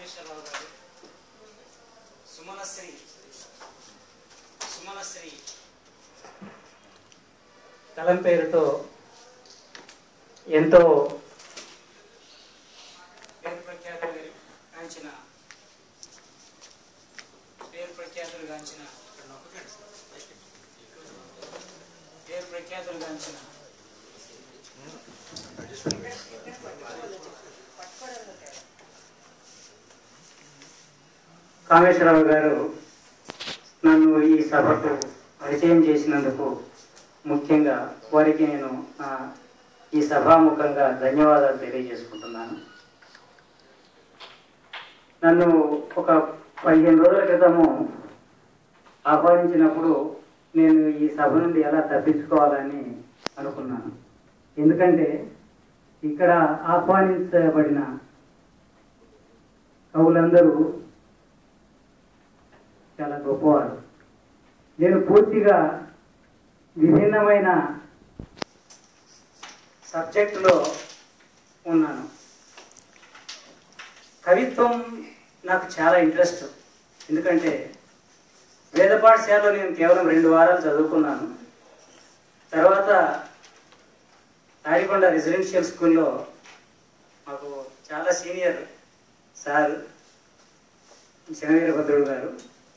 కామేశ్వరరావు గారు సుమనశ్రీ సుమనశ్రీ కలం పేరుతో ఎంతో పేరు ప్రఖ్యాతులు గాంచిన పేరు ప్రఖ్యాతులు గాంచిన పేరు ప్రఖ్యాతులు గాంచిన కామేశ్వరరావు గారు నన్ను ఈ సభకు పరిచయం చేసినందుకు ముఖ్యంగా వారికి నేను ఆ, ఈ సభాముఖంగా ధన్యవాదాలు తెలియజేసుకుంటున్నాను నన్ను ఒక పదిహేను రోజుల క్రితము ఆహ్వానించినప్పుడు నేను ఈ సభ నుండి ఎలా తప్పించుకోవాలని అనుకున్నాను ఎందుకంటే ఇక్కడ ఆహ్వానించబడిన కవులందరూ చాలా గొప్పవారు నేను పూర్తిగా విభిన్నమైన సబ్జెక్టులో ఉన్నాను కవిత్వం నాకు చాలా ఇంట్రెస్ట్ ఎందుకంటే వేద పాఠశాలలో నేను కేవలం రెండు వారాలు చదువుకున్నాను తర్వాత తాడికొండ రెసిడెన్షియల్ స్కూల్లో మాకు చాలా సీనియర్ సార్ శనవీరభద్రుడు గారు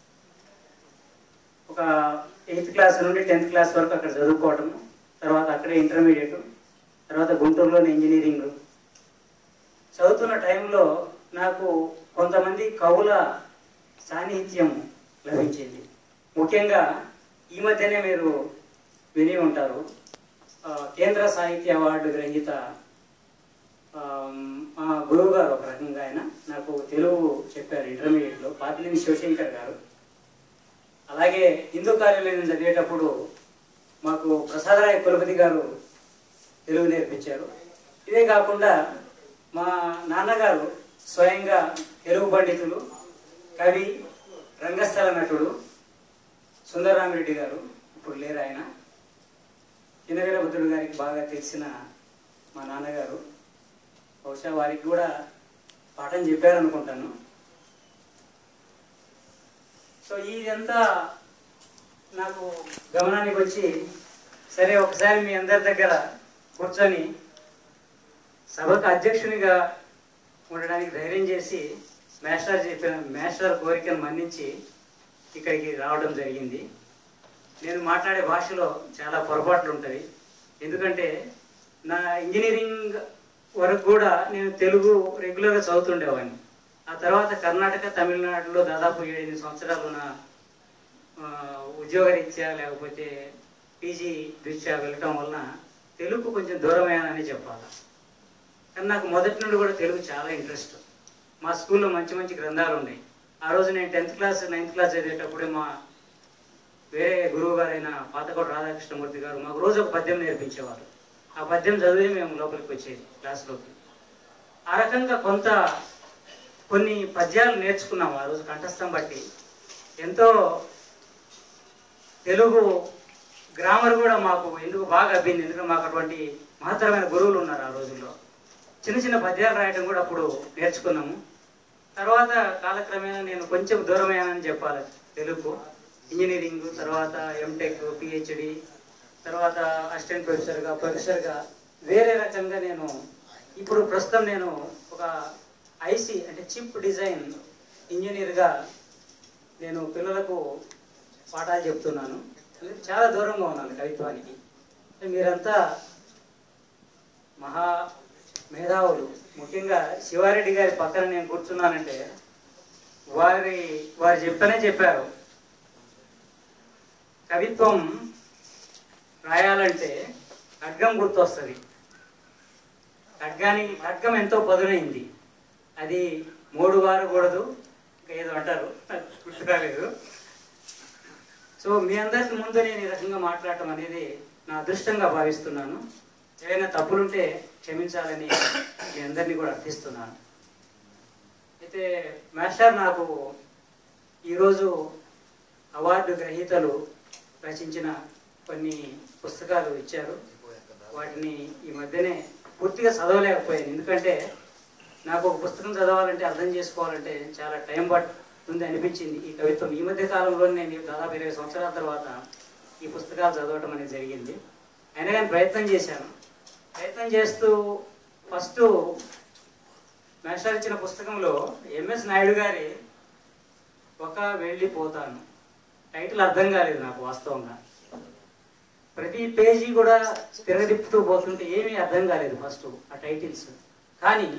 ఒక ఎయిత్ క్లాస్ నుండి టెన్త్ క్లాస్ వరకు అక్కడ చదువుకోవటం తర్వాత అక్కడే ఇంటర్మీడియట్ తర్వాత గుంటూరులోనే ఇంజనీరింగ్ చదువుతున్న టైంలో నాకు కొంతమంది కవుల సాన్నిహిత్యం లభించింది ముఖ్యంగా ఈ మధ్యనే మీరు విని ఉంటారు ఆ, కేంద్ర సాహిత్య అవార్డు గ్రహీత ఆ, మా గురువు గారు ఒక రకంగా ఆయన నాకు తెలుగు చెప్పారు ఇంటర్మీడియట్లో పాతినేని శివశంకర్ గారు అలాగే హిందూ కార్యాలయం చదివేటప్పుడు మాకు ప్రసాదరాయ కులపతి గారు తెలుగు నేర్పించారు ఇదే కాకుండా మా నాన్నగారు స్వయంగా తెలుగు పండితులు కవి రంగస్థల నటుడు సుందరరామిరెడ్డి గారు ఇప్పుడు లేరు ఆయన చిన్నవీరభద్రుడు గారికి బాగా తెలిసిన మా నాన్నగారు బహుశా వారికి కూడా పాఠం చెప్పారనుకుంటాను సో ఇదంతా నాకు గమనానికి వచ్చి సరే ఒకసారి మీ అందరి దగ్గర కూర్చొని సభకు అధ్యక్షునిగా ఉండడానికి ధైర్యం చేసి మాస్టర్ చెప్పిన మాస్టర్ కోరికను మన్నించి ఇక్కడికి రావడం జరిగింది నేను మాట్లాడే భాషలో చాలా పొరపాట్లు ఉంటాయి ఎందుకంటే నా ఇంజనీరింగ్ వరకు కూడా నేను తెలుగు రెగ్యులర్గా చదువుతుండేవాడిని ఆ తర్వాత కర్ణాటక తమిళనాడులో దాదాపు ఏడెనిమిది సంవత్సరాలు నా ఆ, ఉద్యోగరీత్యా లేకపోతే పీజీ దృష్ట్యా వెళ్ళటం వలన తెలుగు కొంచెం దూరమయ్యానని చెప్పాలి కానీ నాకు మొదటి నుండి కూడా తెలుగు చాలా ఇంట్రెస్ట్ మా స్కూల్లో మంచి మంచి గ్రంథాలు ఉన్నాయి ఆ రోజు నేను టెన్త్ క్లాస్ నైన్త్ క్లాస్ చదివేటప్పుడే మా వేరే గురువు గారైన పాతకోట రాధాకృష్ణమూర్తి గారు మాకు రోజు ఒక పద్యం నేర్పించేవారు ఆ పద్యం చదివి మేము లోపలికి వచ్చేది క్లాస్లోకి ఆ రకంగా కొంత కొన్ని పద్యాలు నేర్చుకున్నాము ఆ రోజు కంఠస్థం బట్టి ఎంతో తెలుగు గ్రామర్ కూడా మాకు ఎందుకు బాగా అబ్బింది ఎందుకంటే మాకు అటువంటి మహత్తరమైన గురువులు ఉన్నారు ఆ రోజుల్లో చిన్న చిన్న పద్యాలు రాయడం కూడా అప్పుడు నేర్చుకున్నాము తర్వాత కాలక్రమేణా నేను కొంచెం దూరమయ్యానని చెప్పాలి తెలుగు ఇంజనీరింగ్ తర్వాత ఎంటెక్ పిహెచ్డి తర్వాత అసిస్టెంట్ ప్రొఫెసర్గా ప్రొఫెసర్గా వేరే రకంగా నేను ఇప్పుడు ప్రస్తుతం నేను ఒక ఐసి అంటే చిప్ డిజైన్ ఇంజనీర్గా నేను పిల్లలకు పాఠాలు చెప్తున్నాను అందుకే చాలా దూరంగా ఉన్నాను కవిత్వానికి మీరంతా మహా మేధావులు ముఖ్యంగా శివారెడ్డి గారి పక్కన నేను కూర్చున్నానంటే వారి వారు చెప్పనే చెప్పారు కవిత్వం రాయాలంటే ఖడ్గం గుర్తొస్తుంది ఖడ్గానికి ఖడ్గం ఎంతో పదునైంది అది మూడు వారకూడదు ఇంకా ఏదో అంటారు నాకు గుర్తు రాలేదు సో మీ అందరికి ముందు నేను ఈ రకంగా మాట్లాడటం అనేది నా అదృష్టంగా భావిస్తున్నాను ఏదైనా తప్పులుంటే క్షమించాలని మీ అందరినీ కూడా అర్థిస్తున్నాను అయితే మాస్టర్ నాకు ఈరోజు అవార్డు గ్రహీతలు రచించిన కొన్ని పుస్తకాలు ఇచ్చారు వాటిని ఈ మధ్యనే పూర్తిగా చదవలేకపోయాను ఎందుకంటే నాకు ఒక పుస్తకం చదవాలంటే అర్థం చేసుకోవాలంటే చాలా టైం పడుతుంది అనిపించింది ఈ కవిత్వం ఈ మధ్య కాలంలో నేను దాదాపు ఇరవై సంవత్సరాల తర్వాత ఈ పుస్తకాలు చదవటం అనేది జరిగింది అయినా కానీ ప్రయత్నం చేశాను ప్రయత్నం చేస్తూ ఫస్ట్ మేస్టర్ ఇచ్చిన పుస్తకంలో ఎంఎస్ నాయుడు గారి ఒక వెళ్ళిపోతాను టైటిల్ అర్థం కాలేదు నాకు వాస్తవంగా ప్రతి పేజీ కూడా తిరగదిప్పుతూ పోతుంటే ఏమీ అర్థం కాలేదు ఫస్ట్ ఆ టైటిల్స్ కానీ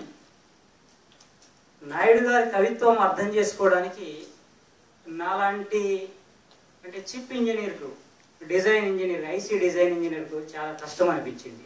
నాయుడు గారి కవిత్వం అర్థం చేసుకోవడానికి నాలాంటి అంటే చిప్ ఇంజనీర్కు డిజైన్ ఇంజనీర్ ఐసీ డిజైన్ ఇంజనీర్కు చాలా కష్టం అనిపించింది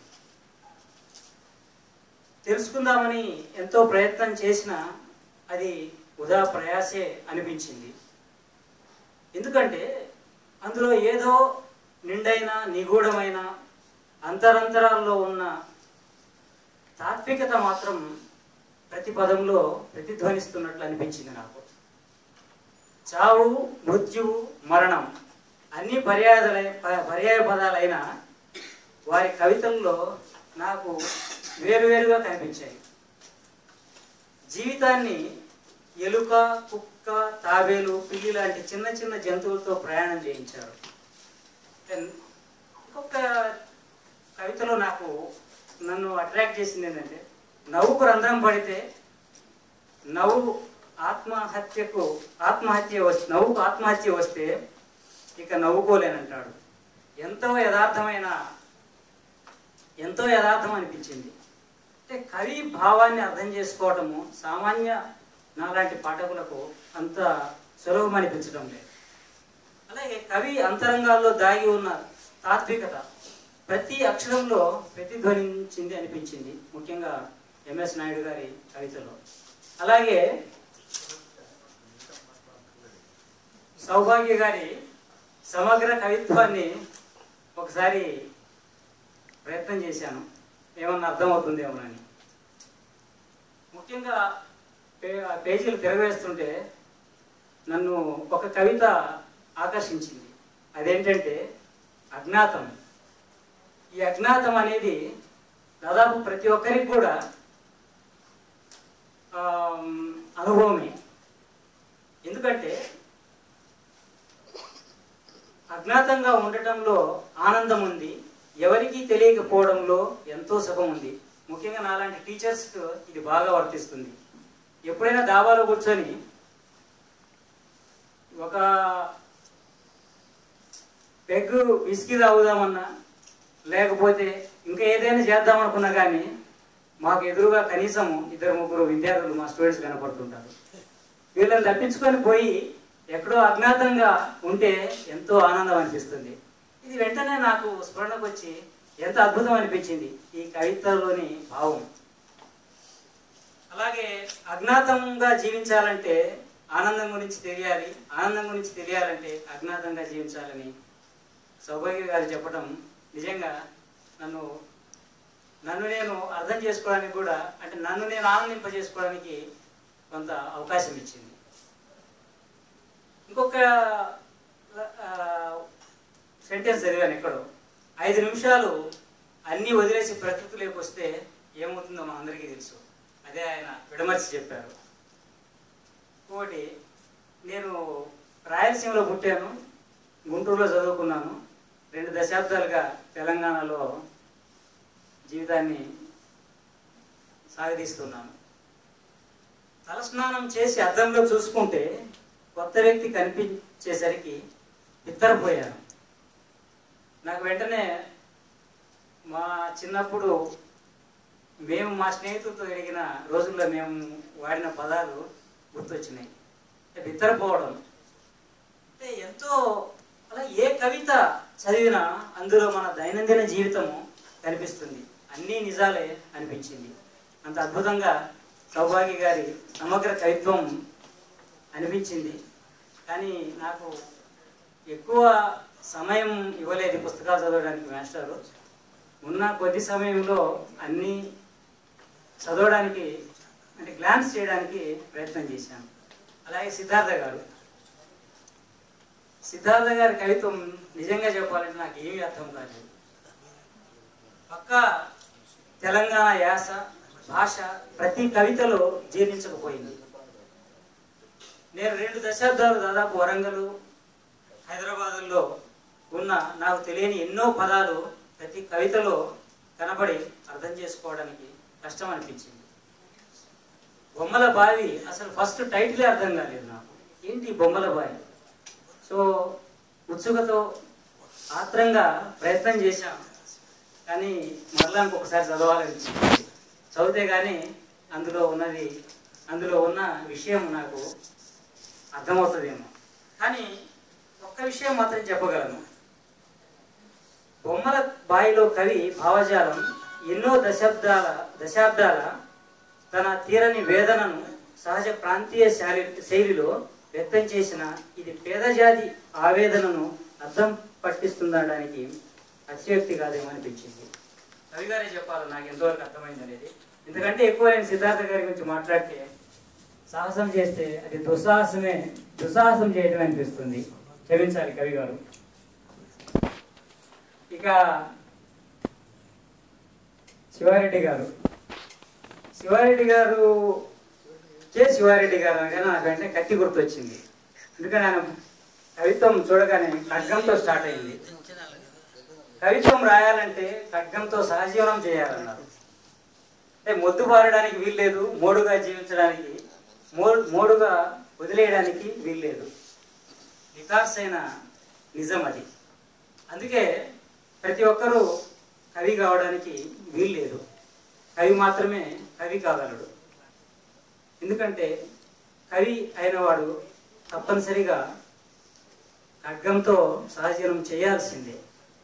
తెలుసుకుందామని ఎంతో ప్రయత్నం చేసినా అది ఉదా ప్రయాసే అనిపించింది ఎందుకంటే అందులో ఏదో నిండైన నిగూఢమైన అంతరంతరాల్లో ఉన్న తాత్వికత మాత్రం ప్రతి పదంలో ప్రతిధ్వనిస్తున్నట్లు అనిపించింది నాకు చావు మృత్యువు మరణం అన్ని పర్యాదలై ప- పర్యాయ పదాలైన వారి కవితల్లో నాకు వేరువేరుగా కనిపించాయి జీవితాన్ని ఎలుక కుక్క తాబేలు పిల్లి లాంటి చిన్న చిన్న జంతువులతో ప్రయాణం చేయించారు దెన్ ఇంకొక కవితలో నాకు నన్ను అట్రాక్ట్ చేసింది ఏంటంటే నవ్వుకు రంధ్రం పడితే నవ్వు ఆత్మహత్యకు ఆత్మహత్య వస్తే నవ్వుకు ఆత్మహత్య వస్తే ఇక నవ్వుకోలేనంటాడు ఎంతో యథార్థమైన ఎంతో యథార్థం అనిపించింది అంటే కవి భావాన్ని అర్థం చేసుకోవటము సామాన్య నాలాంటి పాఠకులకు అంత సులభం అనిపించడం లేదు అలాగే కవి అంతరంగాల్లో దాగి ఉన్న తాత్వికత ప్రతి అక్షరంలో ప్రతిధ్వనించింది అనిపించింది ముఖ్యంగా ఎంఎస్ నాయుడు గారి కవితలో అలాగే సౌభాగ్య గారి సమగ్ర కవిత్వాన్ని ఒకసారి ప్రయత్నం చేశాను ఏమన్నా అర్థమవుతుందేమోనని ముఖ్యంగా పే- ఆ పేజీలు తిరగవేస్తుంటే నన్ను ఒక కవిత ఆకర్షించింది అదేంటంటే అజ్ఞాతం ఈ అజ్ఞాతం అనేది దాదాపు ప్రతి ఒక్కరికి కూడా ఆమ్, అనుభవమే ఎందుకంటే అజ్ఞాతంగా ఉండటంలో ఆనందం ఉంది ఎవరికీ తెలియకపోవడంలో ఎంతో సుఖం ఉంది ముఖ్యంగా నాలాంటి టీచర్స్కు ఇది బాగా వర్తిస్తుంది ఎప్పుడైనా దాబాలో కూర్చొని ఒక పెగ్ విసికి తాగుదామన్నా లేకపోతే ఇంకా ఏదైనా చేద్దామనుకున్నా కానీ మాకు ఎదురుగా కనీసం ఇద్దరు ముగ్గురు విద్యార్థులు మా స్టూడెంట్స్ కనపడుతుంటారు వీళ్ళని తప్పించుకొని పోయి ఎక్కడో అజ్ఞాతంగా ఉంటే ఎంతో ఆనందం అనిపిస్తుంది ఇది వెంటనే నాకు స్ఫురణకు వచ్చి ఎంత అద్భుతం అనిపించింది ఈ కవితలోని భావం అలాగే అజ్ఞాతంగా జీవించాలంటే ఆనందం గురించి తెలియాలి ఆనందం గురించి తెలియాలంటే అజ్ఞాతంగా జీవించాలని సౌభాగ్య గారు చెప్పడం నిజంగా నన్ను నన్ను నేను అర్థం చేసుకోవడానికి కూడా అంటే నన్ను నేను ఆనందింపజేసుకోవడానికి కొంత అవకాశం ఇచ్చింది ఇంకొక సెంటెన్స్ చదివాను ఎక్కడో ఐదు నిమిషాలు అన్నీ వదిలేసి ప్రకృతిలోకి వస్తే ఏమవుతుందో మన అందరికీ తెలుసు అదే ఆయన విడమర్చి చెప్పారు ఇంకోటి నేను రాయలసీమలో పుట్టాను గుంటూరులో చదువుకున్నాను రెండు దశాబ్దాలుగా తెలంగాణలో జీవితాన్ని సాగదీస్తున్నాను తలస్నానం చేసి అద్దంలో చూసుకుంటే కొత్త వ్యక్తి కనిపించేసరికి ఇద్దరిపోయాను నాకు వెంటనే మా చిన్నప్పుడు మేము మా స్నేహితులతో తిరిగిన రోజుల్లో మేము వాడిన పదాలు గుర్తొచ్చినాయి అంటే బిత్తరపోవడం అంటే ఎంతో అలా ఏ కవిత చదివినా అందులో మన దైనందిన జీవితము కనిపిస్తుంది అన్నీ నిజాలే అనిపించింది అంత అద్భుతంగా సౌభాగ్య గారి సమగ్ర కవిత్వం అనిపించింది కానీ నాకు ఎక్కువ సమయం ఇవ్వలేదు ఈ పుస్తకాలు చదవడానికి మాస్టారు ఉన్న కొద్ది సమయంలో అన్నీ చదవడానికి అంటే గ్లాన్స్ చేయడానికి ప్రయత్నం చేశాను అలాగే సిద్ధార్థ గారు సిద్ధార్థ గారి కవిత్వం నిజంగా చెప్పాలంటే నాకు ఏమీ అర్థం కాలేదు పక్క తెలంగాణ యాస భాష ప్రతి కవితలో జీర్ణించకపోయింది నేను రెండు దశాబ్దాలు దాదాపు వరంగల్ హైదరాబాదుల్లో ఉన్న నాకు తెలియని ఎన్నో పదాలు ప్రతి కవితలో కనబడి అర్థం చేసుకోవడానికి కష్టం అనిపించింది బొమ్మల బావి అసలు ఫస్ట్ టైటిలే అర్థం కాలేదు నాకు ఏంటి ఈ బొమ్మల బావి సో ఉత్సుకతో ఆత్రంగా ప్రయత్నం చేశాం కానీ మరలా ఇంకొకసారి చదవాలనిపించింది చదివితే కానీ అందులో ఉన్నది అందులో ఉన్న విషయం నాకు అర్థమవుతుందేమో కానీ ఒక్క విషయం మాత్రం చెప్పగలను బొమ్మల బాయిలో కవి భావజాలం ఎన్నో దశాబ్దాల దశాబ్దాల తన తీరని వేదనను సహజ ప్రాంతీయ శైలి శైలిలో వ్యక్తం చేసిన ఇది పేదజాతి ఆవేదనను అర్థం పట్టిస్తుందనడానికి అతిశయోక్తి కాదేమో అనిపించింది కవి గారే చెప్పాలి నాకు ఎంతవరకు అర్థమైంది అనేది ఎందుకంటే ఎక్కువ నేను సిద్ధార్థ గారి గురించి మాట్లాడితే సాహసం చేస్తే అది దుస్సాహసమే దుస్సాహసం చేయడం అనిపిస్తుంది క్షమించాలి కవి గారు ఇక శివారెడ్డి గారు శివారెడ్డి గారు కె శివారెడ్డి గారు అనగానే నాకు వెంటనే కత్తి గుర్తొచ్చింది ఎందుకంటే ఆయన కవిత్వం చూడగానే ఖడ్గంతో స్టార్ట్ అయింది కవిత్వం రాయాలంటే ఖడ్గంతో సహజీవనం చేయాలన్నారు అంటే మొద్దు పారడానికి వీల్లేదు మోడుగా జీవించడానికి మో మోడుగా వదిలేయడానికి వీల్లేదు వికాసైన నిజం అది అందుకే ప్రతి ఒక్కరూ కవి కావడానికి వీల్లేదు కవి మాత్రమే కవి కాగలడు ఎందుకంటే కవి అయినవాడు తప్పనిసరిగా ఖడ్గంతో సహజీవనం చేయాల్సిందే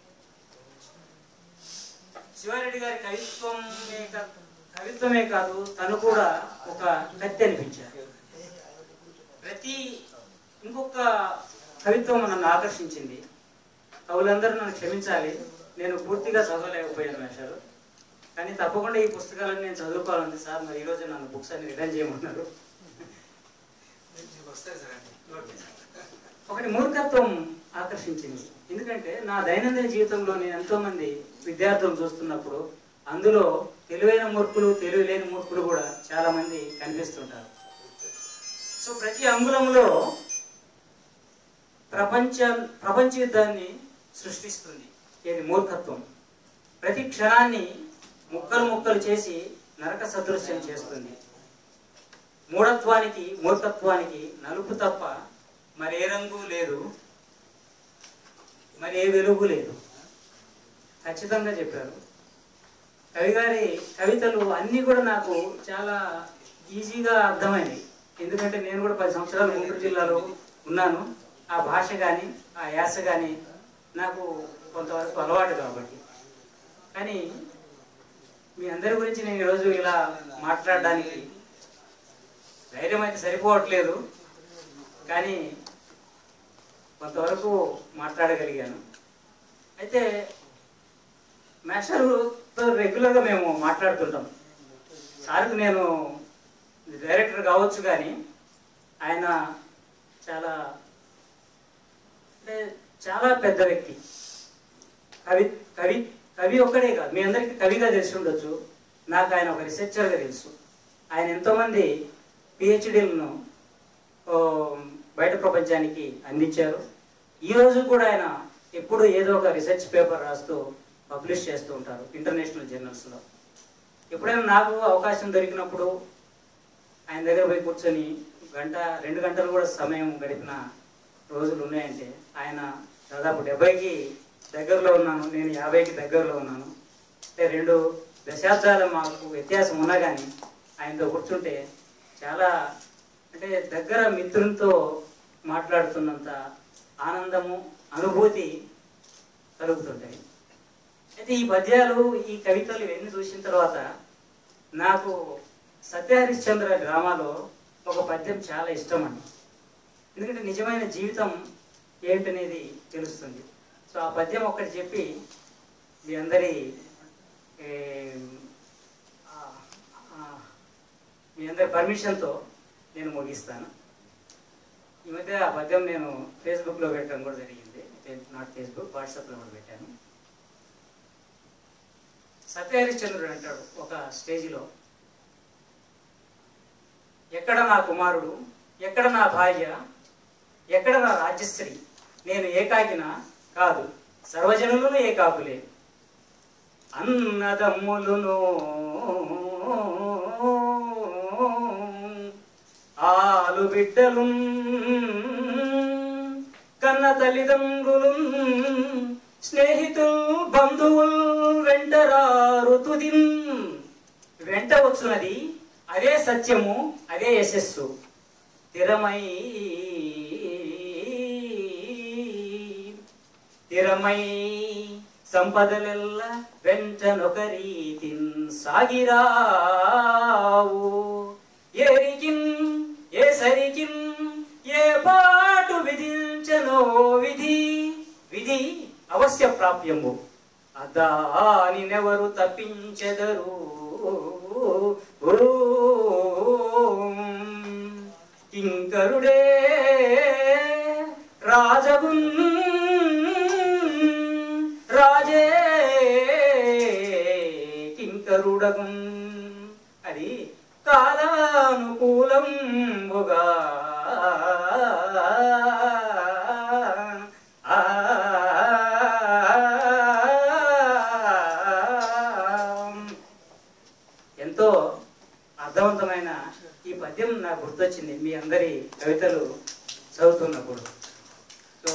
శివారెడ్డి గారి కవిత్వమే కా- కవిత్వమే కాదు తను కూడా ఒక కత్తి అనిపించారు ప్రతి ఇంకొక కవిత్వం నన్ను ఆకర్షించింది కవులందరూ నన్ను క్షమించాలి నేను పూర్తిగా చదవలేకపోయాను వేషాలు కానీ తప్పకుండా ఈ పుస్తకాలను నేను చదువుకోవాలంది సార్ మరి ఈరోజు నన్ను బుక్స్ అన్ని రిటర్న్ చేయమన్నారు ఒకటి మూర్ఖత్వం ఆకర్షించింది ఎందుకంటే నా దైనందిన జీవితంలో నేను ఎంతో మంది విద్యార్థులను చూస్తున్నప్పుడు అందులో తెలివైన మూర్ఖులు తెలివి లేని మూర్ఖులు కూడా చాలా మంది కనిపిస్తుంటారు సో ప్రతి అంగుళంలో ప్రపంచ ప్రపంచ యుద్ధాన్ని సృష్టిస్తుంది ఇది మూర్ఖత్వం ప్రతి క్షణాన్ని ముక్కలు ముక్కలు చేసి నరక సదృశ్యం చేస్తుంది మూఢత్వానికి మూర్ఖత్వానికి నలుపు తప్ప మరి ఏ రంగు లేదు మరి ఏ వెలుగు లేదు ఖచ్చితంగా చెప్పారు కవి గారి కవితలు అన్నీ కూడా నాకు చాలా ఈజీగా అర్థమైనవి ఎందుకంటే నేను కూడా పది సంవత్సరాలు గుంటూరు జిల్లాలో ఉన్నాను ఆ భాష కానీ ఆ యాస కానీ నాకు కొంతవరకు అలవాటు కాబట్టి కానీ మీ అందరి గురించి నేను ఈరోజు ఇలా మాట్లాడడానికి ధైర్యం అయితే సరిపోవట్లేదు కానీ కొంతవరకు మాట్లాడగలిగాను అయితే మేషర్తో రెగ్యులర్గా మేము మాట్లాడుతుంటాం సార్కు నేను డైరెక్టర్ కావచ్చు కానీ ఆయన చాలా అంటే చాలా పెద్ద వ్యక్తి కవి కవి కవి ఒక్కడే కాదు మీ అందరికీ కవిగా తెలిసి ఉండొచ్చు నాకు ఆయన ఒక రీసెర్చర్గా తెలుసు ఆయన ఎంతోమంది పిహెచ్డీలను బయట ప్రపంచానికి అందించారు ఈ రోజు కూడా ఆయన ఎప్పుడు ఏదో ఒక రీసెర్చ్ పేపర్ రాస్తూ పబ్లిష్ చేస్తూ ఉంటారు ఇంటర్నేషనల్ జర్నల్స్లో ఎప్పుడైనా నాకు అవకాశం దొరికినప్పుడు ఆయన దగ్గర పోయి కూర్చొని గంట రెండు గంటలు కూడా సమయం గడిపిన రోజులు ఉన్నాయంటే ఆయన దాదాపు డెబ్బైకి దగ్గరలో ఉన్నాను నేను యాభైకి దగ్గరలో ఉన్నాను అంటే రెండు దశాబ్దాల మాకు వ్యత్యాసం ఉన్నా కానీ ఆయనతో కూర్చుంటే చాలా అంటే దగ్గర మిత్రులతో మాట్లాడుతున్నంత ఆనందము అనుభూతి కలుగుతుంటాయి అయితే ఈ పద్యాలు ఈ కవితలు ఇవన్నీ చూసిన తర్వాత నాకు సత్యహరిశ్చంద్ర డ్రామాలో ఒక పద్యం చాలా ఇష్టం అండి ఎందుకంటే నిజమైన జీవితం ఏంటనేది తెలుస్తుంది సో ఆ పద్యం ఒక్కటి చెప్పి మీ అందరి ఏ, ఆ, ఆ, మీ అందరి పర్మిషన్తో నేను ముగిస్తాను ఈ మధ్య ఆ పద్యం నేను ఫేస్బుక్లో పెట్టడం కూడా జరిగింది నాట్ ఫేస్బుక్ వాట్సాప్లో కూడా పెట్టాను సత్యహరిశ్చంద్రుడు అంటాడు ఒక స్టేజిలో ఎక్కడ నా కుమారుడు ఎక్కడ నా భార్య ఎక్కడ నా రాజ్యశ్రీ నేను ఏకాకిన కాదు సర్వజనులను ఏకాకులే అన్నదమ్ములును ఆలు బిడ్డలు కన్న తల్లిదండ్రులు స్నేహితులు బంధువులు వెంటరారు తుదిన్ వెంట వచ్చున్నది అదే సత్యము అదే యశస్సు స్థిరమై స్థిరమై సంపదలెల్ల వెంటనొక రీతిన్ సాగిరావు ఏరికిన్ ఏ సరికిన్ ఏ పాటు విధించనో విధి విధి అవశ్య ప్రాప్యము అదానినెవరు తప్పించెదరు కింకరుడే రాజగున్ రాజే కింకరుడగున్ అది కాలానుకూలంబుగా ఆ ఎంతో అర్థవంతమైన ఈ పద్యం నాకు గుర్తొచ్చింది మీ అందరి కవితలు చదువుతున్నప్పుడు సో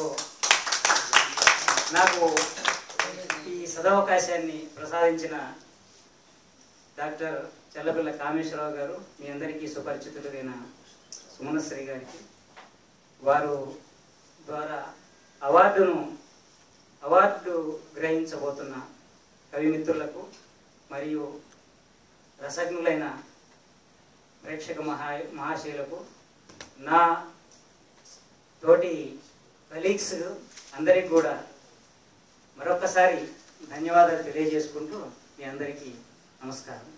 నాకు ఈ సదవకాశాన్ని ప్రసాదించిన డాక్టర్ చల్లపిల్ల కామేశ్వరరావు గారు మీ అందరికీ సుపరిచితులైన సుమనశ్రీ గారికి వారు ద్వారా అవార్డును అవార్డు గ్రహించబోతున్న కవి మిత్రులకు మరియు రసజ్ఞులైన ప్రేక్షక మహా మహాశయులకు నా తోటి కలీగ్స్ అందరికి కూడా మరొకసారి ధన్యవాదాలు తెలియజేసుకుంటూ మీ అందరికీ నమస్కారం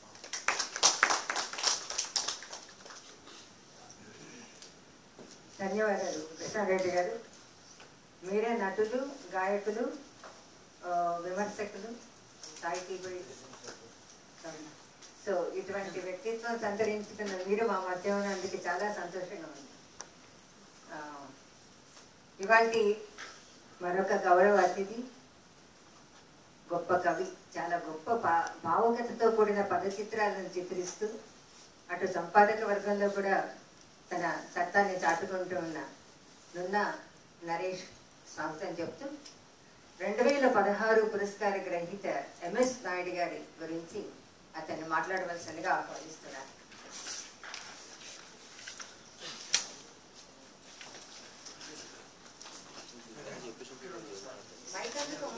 ధన్యవాదాలు కృష్ణారెడ్డి గారు మీరే నటులు గాయకులు ఆ, విమర్శకులు సాహితీకులు సో ఇటువంటి వ్యక్తిత్వం సంతరించుకున్న మీరు మా మధ్య ఉన్నందుకు చాలా సంతోషంగా ఉంది ఇవాళ మరొక గౌరవ అతిథి గొప్ప కవి చాలా గొప్ప భా- భావుకతతో కూడిన పదచిత్రాలను చిత్రిస్తూ అటు సంపాదక వర్గంలో కూడా తన సత్తాన్ని చాటుకుంటూ ఉన్న నున్న నరేష్ స్వాగతం చెప్తూ రెండు వేల పదహారు పురస్కార గ్రహీత ఎంఎస్ నాయుడు గారి గురించి అతన్ని మాట్లాడవలసిందిగా ఆహ్వానిస్తున్నారు మైక్ అందుకో.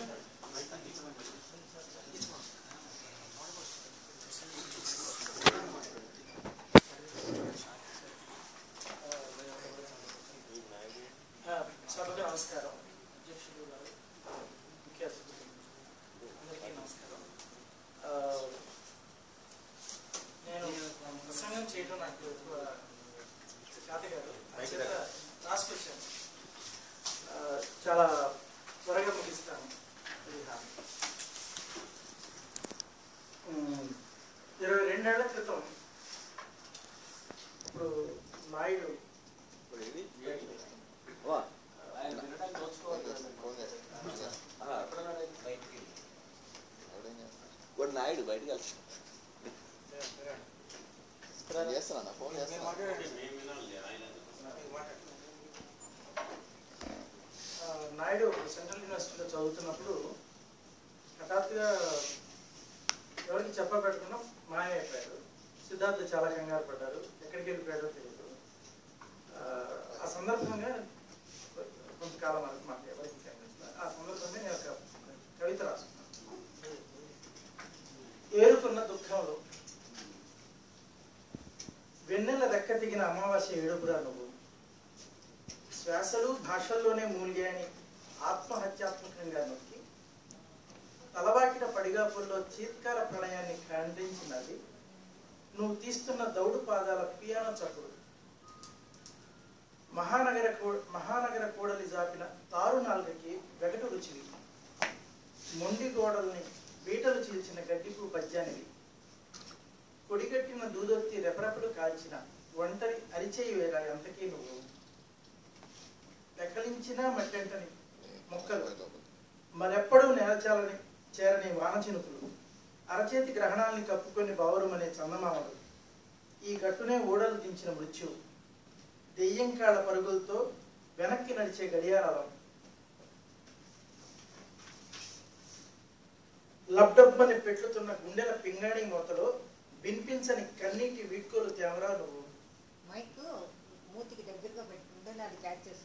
ఆ, సభకు నమస్కారం అధ్యక్షుడు గారు ముఖ్య అతిథులు అందరికీ నమస్కారం ఆ, నేను ప్రసంగం చేయడం నాకు ఎక్కువ చేత కాదు చేత రాసుకొచ్చాను ఆ, చాలా త్వరగా ముగిస్తాను ఇది హామీ. ఉమ్, ఇరవై రెండేళ్ల క్రితం ఇప్పుడు నాయుడు వాడు నాయుడు బయటకు వెళ్తాడు చేస్తున్నా ఫోన్ చేస్తున్నా ఆ, నాయుడు సెంట్రల్ యూనివర్సిటీలో చదువుతున్నప్పుడు హఠాత్తుగా ఎవరికి చెప్పబెట్టకుండా మాయమైపోయాడు సిద్ధార్థ చాలా కంగారు పడ్డారు ఎక్కడికి వెళ్ళిపోయాడో తెలియదు ఆ, ఆ సందర్భంగా కొంతకాలం వరకు మాకు ఎవరికి కనిపించలేదు ఆ సందర్భంగా నేను ఒక కవిత రాసుకున్నాను ఏరుకున్న దుఃఖంలో వెన్నెల రెక్క దిగిన అమావాస్య ఏడుపురా నువ్వు శ్వాసలు భాషల్లోనే మూలిగే అని ఆత్మహత్యాత్మకంగా నొక్కి తలవాకిన పడిగాపుల్లో చీత్కార ప్రణయాన్ని ఖండించినది నువ్వు తీస్తున్న దౌడు పాదాల పియానో చప్పుడు మహానగర కూ- మహానగర కూడలి జాపిన తారు నాలుగకి వెగటు రుచివి మొండి గోడల్ని బీటలు చీల్చిన గడ్డిపు పద్యానివి కొడిగట్టిన దూదొత్తి రెపరెపలు కాల్చిన ఒంటరి అరిచేయి వేళ ఎంతకీ నువ్వు పెకలించిన మట్టంటని మొక్కలు మరెప్పుడూ నేలచాలని చేరని వాన చినుకులు అరచేతి గ్రహణాల్ని కప్పుకొని బావురమనే చందమామలు ఈ గట్టునే ఓడలు దించిన మృత్యు దెయ్యం కాళ్ళ పరుగులతో వెనక్కి నడిచే గడియారాలం లబ్డబ్బని పెట్లుతున్న గుండెల పింగాణి మూతలో వినిపించని కన్నీటి వీడ్కోలు తేవరా నువ్వు మైక్ మూతికి దగ్గరగా పెట్టుకుంటే అది క్యాచ్ చేస్తుంది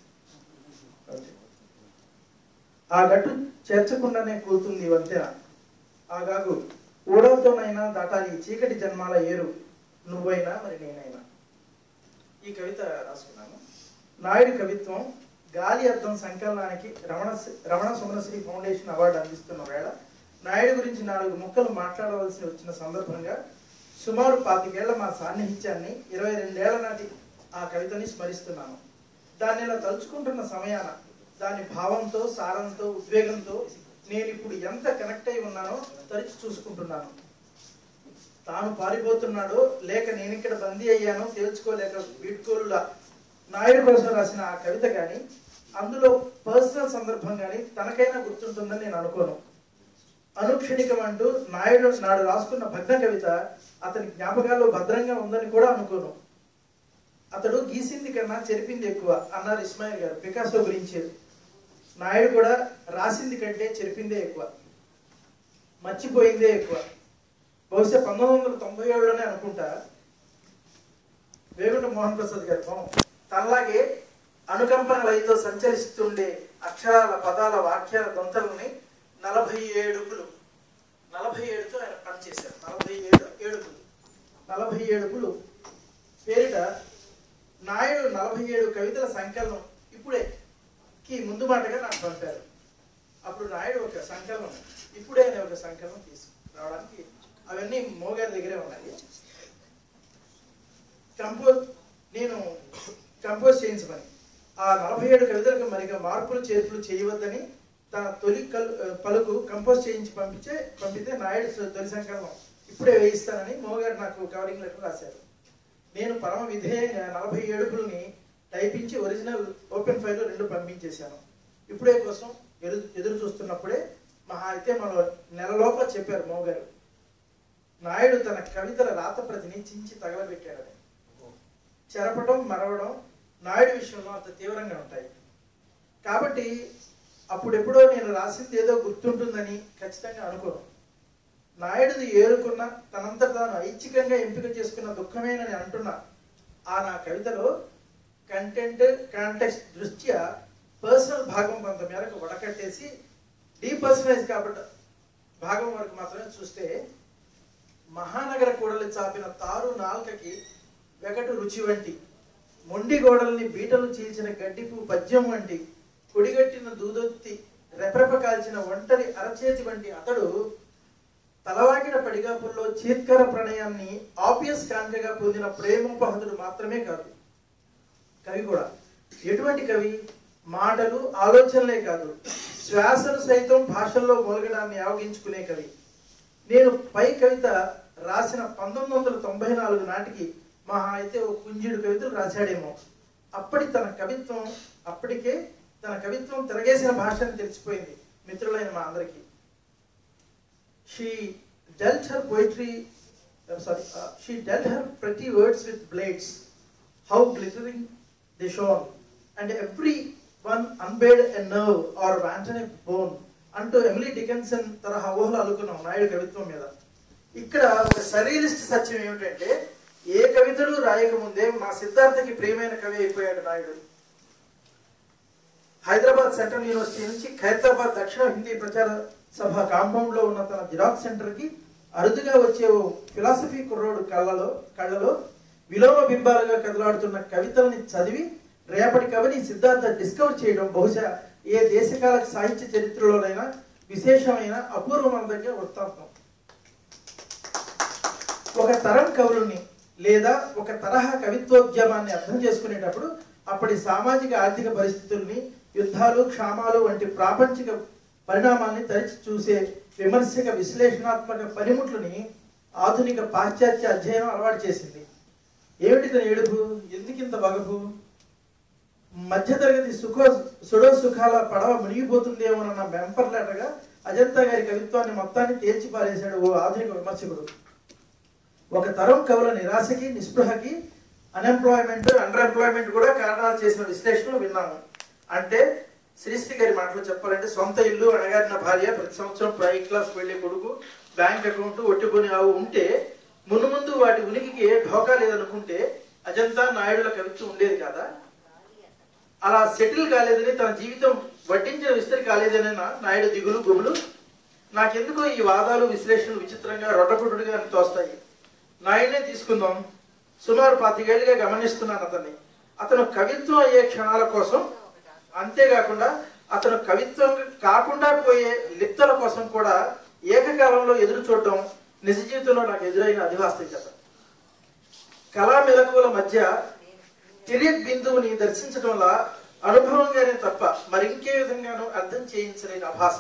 ఆ గట్టు చేర్చకుండానే కూతుంది వంతెన ఆగాగు ఊడలతోనైనా దాటాలి ఈ చీకటి జన్మాల ఏరు నువ్వైనా మరి నేనైనా ఈ కవిత రాసుకున్నాను నాయుడు కవిత్వం గాలి అర్థం సంకలనానికి రమణ రమణ సుమనశ్రీ ఫౌండేషన్ అవార్డు అందిస్తున్న వేళ నాయుడు గురించి నాలుగు ముక్కలు మాట్లాడవలసి వచ్చిన సందర్భంగా సుమారు పాతికేళ్ల మా సాన్నిహిత్యాన్ని ఇరవై రెండేళ్ల నాటి ఆ కవితని స్మరిస్తున్నాను దాన్ని ఇలా తలుచుకుంటున్న సమయాన దాని భావంతో సారంతో ఉద్వేగంతో నేను ఇప్పుడు ఎంత కనెక్ట్ అయి ఉన్నానో తరిచి చూసుకుంటున్నాను తాను పారిపోతున్నాడో లేక నేను ఇక్కడ బందీ అయ్యానో తేల్చుకోలేక వీడ్కోలులా నాయుడు కోసం రాసిన ఆ కవిత కానీ అందులో పర్సనల్ సందర్భం కానీ తనకైనా గుర్తుంటుందని నేను అనుకోను అనుక్షణికం అంటూ నాయుడు నాడు రాసుకున్న భగ్న కవిత అతని జ్ఞాపకాల్లో భద్రంగా ఉందని కూడా అనుకోను అతడు గీసింది కన్నా చెరిపింది ఎక్కువ అన్నారు ఇస్మాయిల్ గారు పికాసో గురించి నాయుడు కూడా రాసింది కంటే చెరిపిందే ఎక్కువ మర్చిపోయిందే ఎక్కువ బహుశా పంతొమ్మిది వందల తొంభై ఏడులోనే అనుకుంటా వేగుంట మోహన్ ప్రసాద్ గారి ఫోన్ తనలాగే అనుకంపన లయతో సంచరిస్తుండే అక్షరాల పదాల వాక్యాల దొంతలని నలభై ఏడుపులు నలభై ఏడుతో ఆయన పనిచేశారు నలభై ఏడు ఏడుపులు నలభై ఏడుపులు పేరిట నాయుడు నలభై ఏడు కవితల సంకలనం ఇప్పుడే కి ముందు మాటగా నాకు పంపారు అప్పుడు నాయుడు ఒక సంకలనం ఇప్పుడే అనే ఒక సంకలనం తీసుకు రావడానికి అవన్నీ మోగారి దగ్గరే ఉన్నాయి కంపోజ్ నేను కంపోజ్ చేయించమని ఆ నలభై ఏడు కవితలకు మరిగా మార్పులు చేర్పులు చేయవద్దని తన తొలి కల్ పలుకు కంపోజ్ చేయించి పంపించే పంపితే నాయుడు స- తొలి సంకలనం ఇప్పుడే వేయిస్తానని మోగారు నాకు కవరింగ్ లెటర్ రాశారు నేను పరమ విధేయంగా నలభై ఏడుపుల్ని టైపించి ఒరిజినల్ ఓపెన్ ఫైల్ రెండు పంపించేశాను ఇప్పుడే కోసం ఎదురు ఎదురు చూస్తున్నప్పుడే మహా అయితే మన నెల లోపల చెప్పారు మోగారు నాయుడు తన కవితల రాత ప్రతిని చించి తగలబెట్టాడని చెరపడం మరవడం నాయుడు విషయంలో అంత తీవ్రంగా ఉంటాయి కాబట్టి అప్పుడెప్పుడో నేను రాసింది ఏదో గుర్తుంటుందని ఖచ్చితంగా అనుకోను నాయుడుది ఏరుకున్న తనంతట తాను ఐచ్ఛికంగా ఎంపిక చేసుకున్న దుఃఖమేనని అంటున్నా ఆ నా కవితలో కంటెంట్ కాంటెక్స్ట్ దృష్ట్యా పర్సనల్ భాగం కొంత మేరకు వడకట్టేసి డీపర్సనలైజ్ కాబట్టి భాగం వరకు మాత్రమే చూస్తే మహానగర కూడలి చాపిన తారు నాల్కకి వెగటు రుచి వంటి మొండి గోడల్ని బీటలు చీల్చిన గడ్డిపు పద్యం వంటి కొడిగట్టిన దూదొత్తి రెపరెప కాల్చిన ఒంటరి అరచేతి వంటి అతడు తలవాకిన పడిగాపుల్లో చీత్కర ప్రణయాన్ని ఆబ్వియస్ కాంకగా పొందిన ప్రేమోపహతుడు మాత్రమే కాదు కవి కూడా ఎటువంటి కవి మాటలు ఆలోచనలే కాదు శ్వాసను సైతం భాషల్లో మొలగడాన్ని ఆవగించుకునే కవి నేను పై కవిత రాసిన పంతొమ్మిది వందల తొంభై నాలుగు నాటికి మహా అయితే ఓ కుంజీడు కవితలు రాశాడేమో అప్పటి తన కవిత్వం అప్పటికే తన కవిత్వం తిరగేసిన భాషని తెలిసిపోయింది మిత్రులైన మా అందరికీ she dealt her poetry I'm sorry uh, she dealt her pretty words with blades how glittering they shone and every one unbared a nerve or wanton a bone అంటూ ఎమిలీ డికెన్సన్ తరహా ఊహలు అల్లుకున్నాం నాయుడు కవిత్వం మీద ఇక్కడ ఒక సరియలిస్ట్ సత్యం ఏమిటంటే ఏ కవితలు రాయకముందే మా సిద్ధార్థకి ప్రియమైన కవి అయిపోయాడు నాయుడు హైదరాబాద్ సెంట్రల్ యూనివర్సిటీ నుంచి ఖైరతాబాద్ దక్షిణ హిందీ ప్రచార సభ కాంపౌండ్ లో ఉన్న తన జిరాక్స్ సెంటర్ కి అరుదుగా వచ్చే ఓ ఫిలాసఫీ కుర్రోడు కళ్ళలో కళ్ళలో విలోమ బింబాలుగా కదలాడుతున్న కవితల్ని చదివి రేపటి కవిని సిద్ధార్థ డిస్కవర్ చేయడం బహుశా ఏ దేశకాల సాహిత్య చరిత్రలోనైనా విశేషమైన అపూర్వమైన వృత్తాంతం ఒక తరం కవులని లేదా ఒక తరహా కవిత్వోద్యమాన్ని అర్థం చేసుకునేటప్పుడు అప్పటి సామాజిక ఆర్థిక పరిస్థితుల్ని యుద్ధాలు క్షామాలు వంటి ప్రాపంచిక పరిణామాల్ని తరిచి చూసే విమర్శక విశ్లేషణాత్మక పనిముట్లని ఆధునిక పాశ్చాత్య అధ్యయనం అలవాటు చేసింది ఏమిటి తన ఏడుపు ఎందుకు ఇంత బగపు మధ్యతరగతి సుఖ సుడో సుఖాల పడవ మునిగిపోతుందేమోనన్న బెంపర్లాటగా అజంతా గారి కవిత్వాన్ని మొత్తాన్ని తేల్చి పారేశాడు ఓ ఆధునిక విమర్శకుడు ఒక తరం కవుల నిరాశకి నిస్పృహకి అన్ఎంప్లాయ్మెంట్ అండర్ ఎంప్లాయ్మెంట్ కూడా కారణాలు చేసిన విశ్లేషణలు విన్నాము అంటే శ్రీశ్రీ గారి మాటలు చెప్పాలంటే సొంత ఇల్లు అణగారిన భార్య ప్రతి సంవత్సరం ప్రైవేట్ క్లాస్ వెళ్లే కొడుకు బ్యాంక్ అకౌంట్ ఒట్టుకొని ఆవు ఉంటే మును ముందు వాటి ఉనికికి ఏ ఢోకా లేదనుకుంటే అజంతా నాయుడుల కవిత్వం ఉండేది కదా అలా సెటిల్ కాలేదని తన జీవితం వడ్డించిన విస్తరి కాలేదని నాయుడు దిగులు గుబులు నాకెందుకో ఈ వాదాలు విశ్లేషణలు విచిత్రంగా రొట్టపుట్టుడుగా తోస్తాయి నాయుడినే తీసుకుందాం సుమారు పాతికేళ్లుగా గమనిస్తున్నాను అతన్ని అతను కవిత్వం అయ్యే క్షణాల కోసం అంతేకాకుండా అతను కవిత్వం కాకుండా పోయే లిప్తల కోసం కూడా ఏకకాలంలో ఎదురు చూడటం నిజ జీవితంలో నాకు ఎదురైన అధివాస్తవికత కళా మెలకువల మధ్య తిరిగి బిందువుని దర్శించడంలా అనుభవంగానే తప్ప మరింకే విధంగానూ అర్థం చేయించలేని అభాస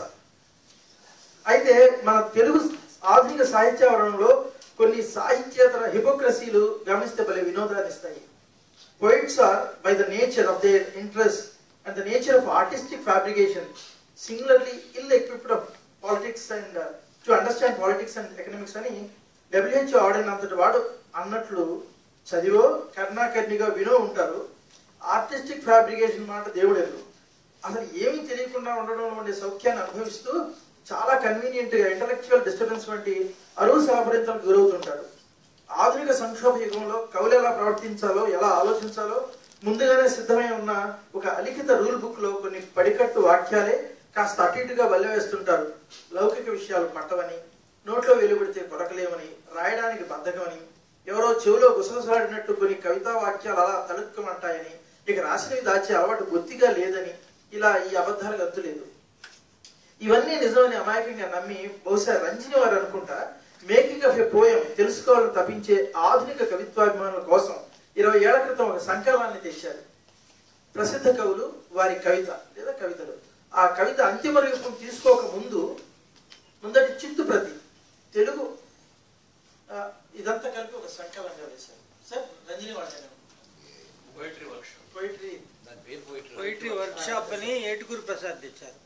అయితే మన తెలుగు ఆధునిక సాహిత్యావరణంలో కొన్ని సాహిత్యేతర హిపోక్రసీలు గమనిస్తే భలే వినోదాన్ని ఇస్తాయి poets are by the nature of their interest and the nature of artistic fabrication singularly ill equipped of politics and uh, to understand politics and economics అని డబ్ల్యూహెచ్ఓ ఆడినంతటి వాడు అన్నట్లు చదివో కర్ణాకర్ణిగా వినో ఉంటారు ఆర్టిస్టిక్ ఫ్యాబ్రికేషన్ మాట దేవుడెరు అసలు ఏమీ తెలియకుండా ఉండడంలో ఉండే సౌఖ్యాన్ని అనుభవిస్తూ చాలా కన్వీనియంట్ గా ఇంటలెక్చువల్ డిస్టర్బెన్స్ వంటి అరువు సహపరింతలకు గురవుతుంటాడు ఆధునిక సంక్షోభ యుగంలో కవులు ఎలా ప్రవర్తించాలో ఎలా ఆలోచించాలో ముందుగానే సిద్ధమై ఉన్న ఒక అలిఖిత రూల్ బుక్ లో కొన్ని పడికట్టు వాక్యాలే కాస్త అటు ఇటుగా వల్లె వేస్తుంటారు లౌకిక విషయాలు పట్టవని నోట్లో వెలువడితే కొరకలేమని రాయడానికి బద్ధకమని ఎవరో చెవిలో గుసగుసలాడినట్టు కొన్ని కవితా వాక్యాలు అలా తలుక్కుమంటాయని ఇక రాసినవి దాచే అలవాటు బొత్తిగా లేదని ఇలా ఈ అబద్ధాలు గంతులేదు ఇవన్నీ నిజమని అమాయకంగా నమ్మి బహుశా రంజిని వారు అనుకుంటా మేకింగ్ ఆఫ్ ఎ పోయం తెలుసుకోవాలని తప్పించే ఆధునిక కవిత్వాభిమానుల కోసం ఇరవై ఏళ్ల క్రితం ఒక సంకలనాన్ని తెచ్చారు ప్రసిద్ధ కవులు వారి కవిత లేదా కవితలు ఆ కవిత అంతిమ రూపం తీసుకోక ముందు ముందటి చిత్తు ప్రతి తెలుగు ఆ, ఇదంతా కలిపి ఒక సంకలనంగా వేశారు సార్ రంజని వాడతాను పోయిటరీ వర్క్షాప్ పోయిటరీ దాని పేరు పోయిటరీ పోయిటరీ వర్క్ షాప్ అని ఏటుగురు ప్రసాద్ తెచ్చారు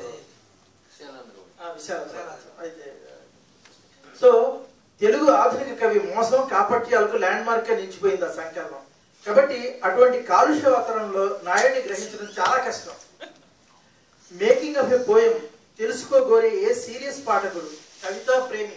ఆ, విశాల అయితే సో తెలుగు ఆధునిక కవి మోసం కాపట్యాలకు ల్యాండ్ మార్క్ గా నిలిచిపోయింది ఆ సంకలనం కాబట్టి అటువంటి కాలుష్య వాతావరణంలో నాయుడిని గ్రహించడం చాలా కష్టం మేకింగ్ ఆఫ్ ఎ పోయం తెలుసుకోగోరే ఏ సీరియస్ పాఠకుడు కవితా ప్రేమి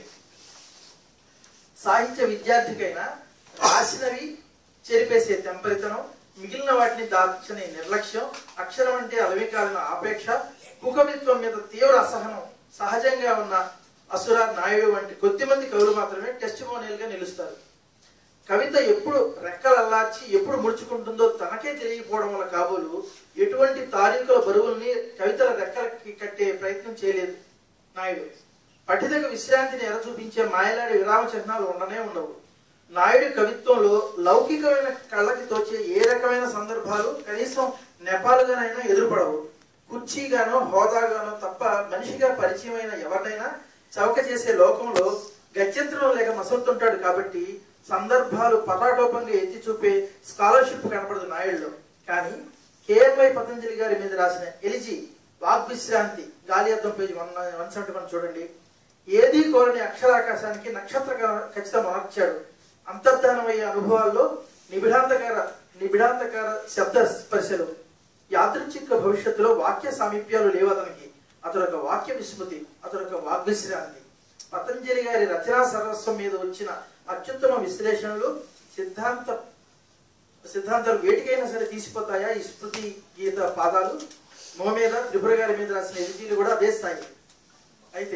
సాహిత్య విద్యార్థికైనా రాసినవి చెరిపేసే తెంపరితనం మిగిలిన వాటిని దాచని నిర్లక్ష్యం అక్షరం అంటే అలవికాలిన ఆపేక్ష కుకవిత్వం మీద తీవ్ర అసహనం సహజంగా ఉన్న అసుర నాయుడు వంటి కొద్దిమంది కవులు మాత్రమే టెస్టిమోనియల్ గా నిలుస్తారు కవిత ఎప్పుడు రెక్కలల్లార్చి ఎప్పుడు ముడుచుకుంటుందో తనకే తెలియకపోవడం వల్ల కాబోలు ఎటువంటి తారీఖుల బరువుల్ని కవితల రెక్కలకి కట్టే ప్రయత్నం చేయలేదు నాయుడు పఠితకు విశ్రాంతిని ఎర చూపించే మాయలాడి విరామ చిహ్నాలు ఉండనే ఉండవు నాయుడు కవిత్వంలో లౌకికమైన కళ్ళకి తోచే ఏ రకమైన సందర్భాలు కనీసం నెపాలుగానైనా ఎదురుపడవు కుర్చీగానో హోదాగానో తప్ప మనిషిగా పరిచయమైన ఎవరినైనా చౌక చేసే లోకంలో గత్యంతరం లేక మసలుతుంటాడు కాబట్టి సందర్భాలు పటాటోపంగా ఎత్తి చూపే స్కాలర్షిప్ కనపడదు నాయుడులో కానీ కేఎల్వై పతంజలి గారి మీద రాసిన ఎలిజీ వాగ్విశ్రాంతి గాలి అద్దం page one one seventy one చూడండి ఏదీ కోరని అక్షరాకాశానికి నక్షత్ర ఖచ్చితం మార్చాడు అంతర్ధానమయ్యే అనుభవాల్లో నిబిడాంతకార నిబిడాంతకార శబ్ద స్పర్శలు యాదృచ్ఛిక భవిష్యత్తులో వాక్య సామీప్యాలు లేవు అతనికి అతడు ఒక వాక్య విస్మృతి అతడు ఒక వాగ్విశ్రాంతి పతంజలి గారి రచనా సర్వస్వం మీద వచ్చిన అత్యుత్తమ విశ్లేషణలు సిద్ధాంత సిద్ధాంతాలు వేటికైనా సరే తీసిపోతాయా ఈ స్మృతి గీత పాదాలు మో మీద త్రిపుర గారి మీద రాసిన ఎదిజీలు కూడా అదే స్థాయి అయితే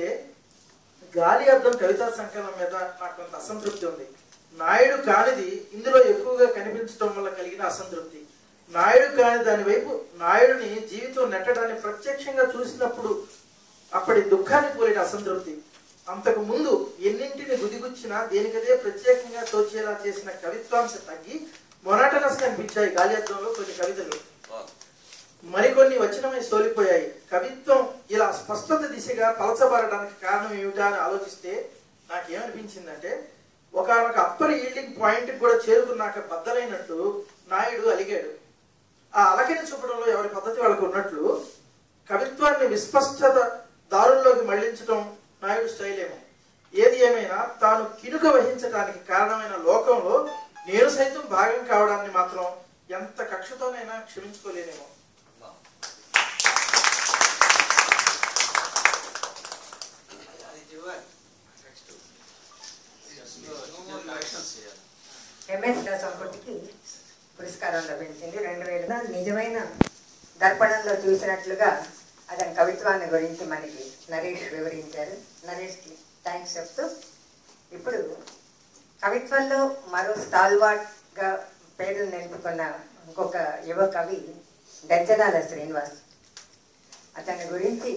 గాలి అర్థం కవితా సంకలనం మీద నాకు కొంత అసంతృప్తి ఉంది నాయుడు కానిది ఇందులో ఎక్కువగా కనిపించడం వల్ల కలిగిన అసంతృప్తి నాయుడు కాని దాని వైపు నాయుడిని జీవితం నెట్టడాన్ని ప్రత్యక్షంగా చూసినప్పుడు అప్పటి దుఃఖాన్ని పోలిన అసంతృప్తి అంతకు ముందు ఎన్నింటిని గుదిగుచ్చినా దేనికదే ప్రత్యేకంగా తోచేలా చేసిన కవిత్వాంశ తగ్గి మొనాటనస్ కనిపించాయి గాలియత్వంలో కొన్ని కవితలు మరికొన్ని వచనమై సోలిపోయాయి కవిత్వం ఇలా స్పష్టత దిశగా పలచబడడానికి కారణం ఏమిటా అని ఆలోచిస్తే నాకేమనిపించిందంటే ఒకనొక అప్పర్ ఈల్డింగ్ పాయింట్ కూడా చేరుకున్నాక బద్దలైనట్టు నాయుడు అలిగాడు ఆ అలకిని చూపడంలో ఎవరి పద్ధతి వాళ్ళకు ఉన్నట్లు కవిత్వాన్ని విస్పష్టత దారుల్లోకి మళ్లించడం నాయుడు స్టైల్ ఏమో ఏది ఏమైనా తాను కినుక వహించడానికి కారణమైన లోకంలో నేను సైతం భాగం కావడాన్ని మాత్రం ఎంత కక్షతోనైనా క్షమించుకోలేనేమో అది దివాలి నెక్స్ట్ నో కరెక్షన్స్ చేయాలి ఎంఎస్ సంపత్తికి పురస్కారం లభించింది రెండు వేల నిజమైన దర్పణంలో చూసినట్లుగా అతని కవిత్వాన్ని గురించి మనకి నరేష్ వివరించారు నరేష్కి థ్యాంక్స్ చెప్తూ ఇప్పుడు కవిత్వంలో మరో స్టాల్వార్డ్గా పేరు నిలుపుకున్న ఇంకొక యువ కవి గజ్జనాల శ్రీనివాస్ అతని గురించి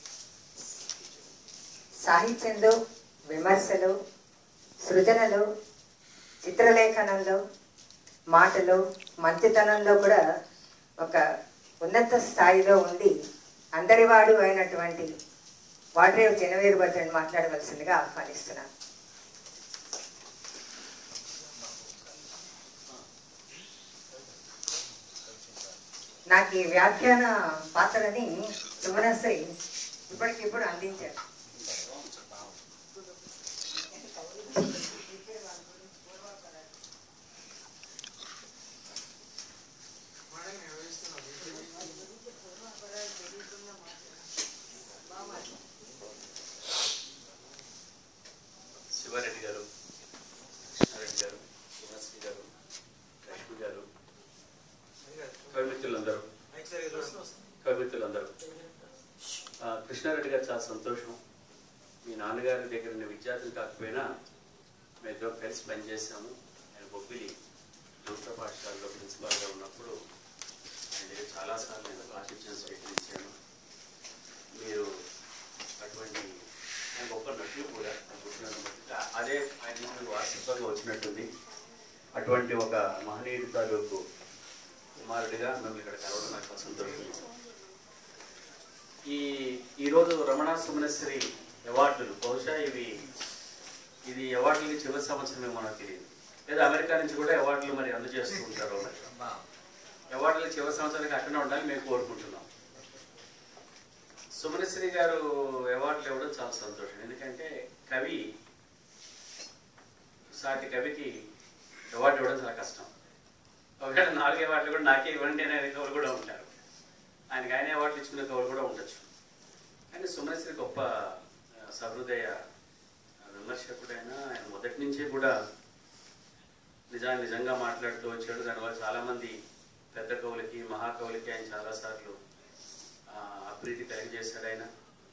సాహిత్యంలో విమర్శలు సృజనలో చిత్రలేఖనంలో మాటలు మంచితనంలో కూడా ఒక ఉన్నత స్థాయిలో ఉండి అందరివాడు అయినటువంటి వాడ్రేవ్ చెనవేరు భద్రని మాట్లాడవలసిందిగా ఆహ్వానిస్తున్నాను నాకు ఈ వ్యాఖ్యాన పాత్రని సుమనశ్రీ ఇప్పటికిప్పుడు అందించారు శివారెడ్డి గారు కృష్ణారెడ్డి గారు సుమశ్రీ గారు లక్ష్మి గారు కవిమిత్రులందరూ కవిమిత్రులందరూ ఆ, కృష్ణారెడ్డి గారు చాలా సంతోషం మీ నాన్నగారి దగ్గర ఉన్న విద్యార్థులు కాకపోయినా మేము ఇద్దరం కలిసి పనిచేసాము ఆయన బొబ్బిలి ప్రభుత్వ పాఠశాలలో ప్రిన్సిపాల్గా ఉన్నప్పుడు ఆయన దగ్గర చాలాసార్లు నేను ఆశించిన స్వీకరించాను మీరు అటువంటి ఆయన గొప్ప నటులు కూడా అనుకుంటున్నాను బట్టి అదే ఆయన మీకు వారసత్వంగా వచ్చినట్టుంది అటువంటి ఒక మహనీయుడి తాలూకు కుమారుడిగా మిమ్మల్ని ఇక్కడ కలవడం నాకు చాలా సంతోషం ఈ ఈరోజు రమణ సుమనశ్రీ అవార్డులు బహుశా ఇవి ఇది అవార్డులకి చివరి సంవత్సరమే మనకు తెలియదు లేదా అమెరికా నుంచి కూడా అవార్డులు మరి అందజేస్తూ ఉంటారు మరి అవార్డులు చివరి సంవత్సరానికి అక్కడే ఉండాలి మేము కోరుకుంటున్నాం సుమనశ్రీ గారు అవార్డులు ఇవ్వడం చాలా సంతోషం ఎందుకంటే కవి సాటి కవికి అవార్డు ఇవ్వడం చాలా కష్టం ఒకవేళ నాలుగు అవార్డులు కూడా నాకే ఇవ్వండి అనే కవులు కూడా ఉంటారు ఆయనకి ఆయన అవార్డులు ఇచ్చుకునే కవులు కూడా ఉండొచ్చు కానీ సుమనశ్రీ గొప్ప ఆ, సహృదయ ఆ, విమర్శకుడైన ఆయన మొదటి నుంచే కూడా నిజాన్ని నిజంగా మాట్లాడుతూ వచ్చాడు దానివల్ల చాలామంది పెద్ద కవులకి మహాకవులకి ఆయన చాలాసార్లు ఆ, అప్రీతి కలిగజేశాడు ఆయన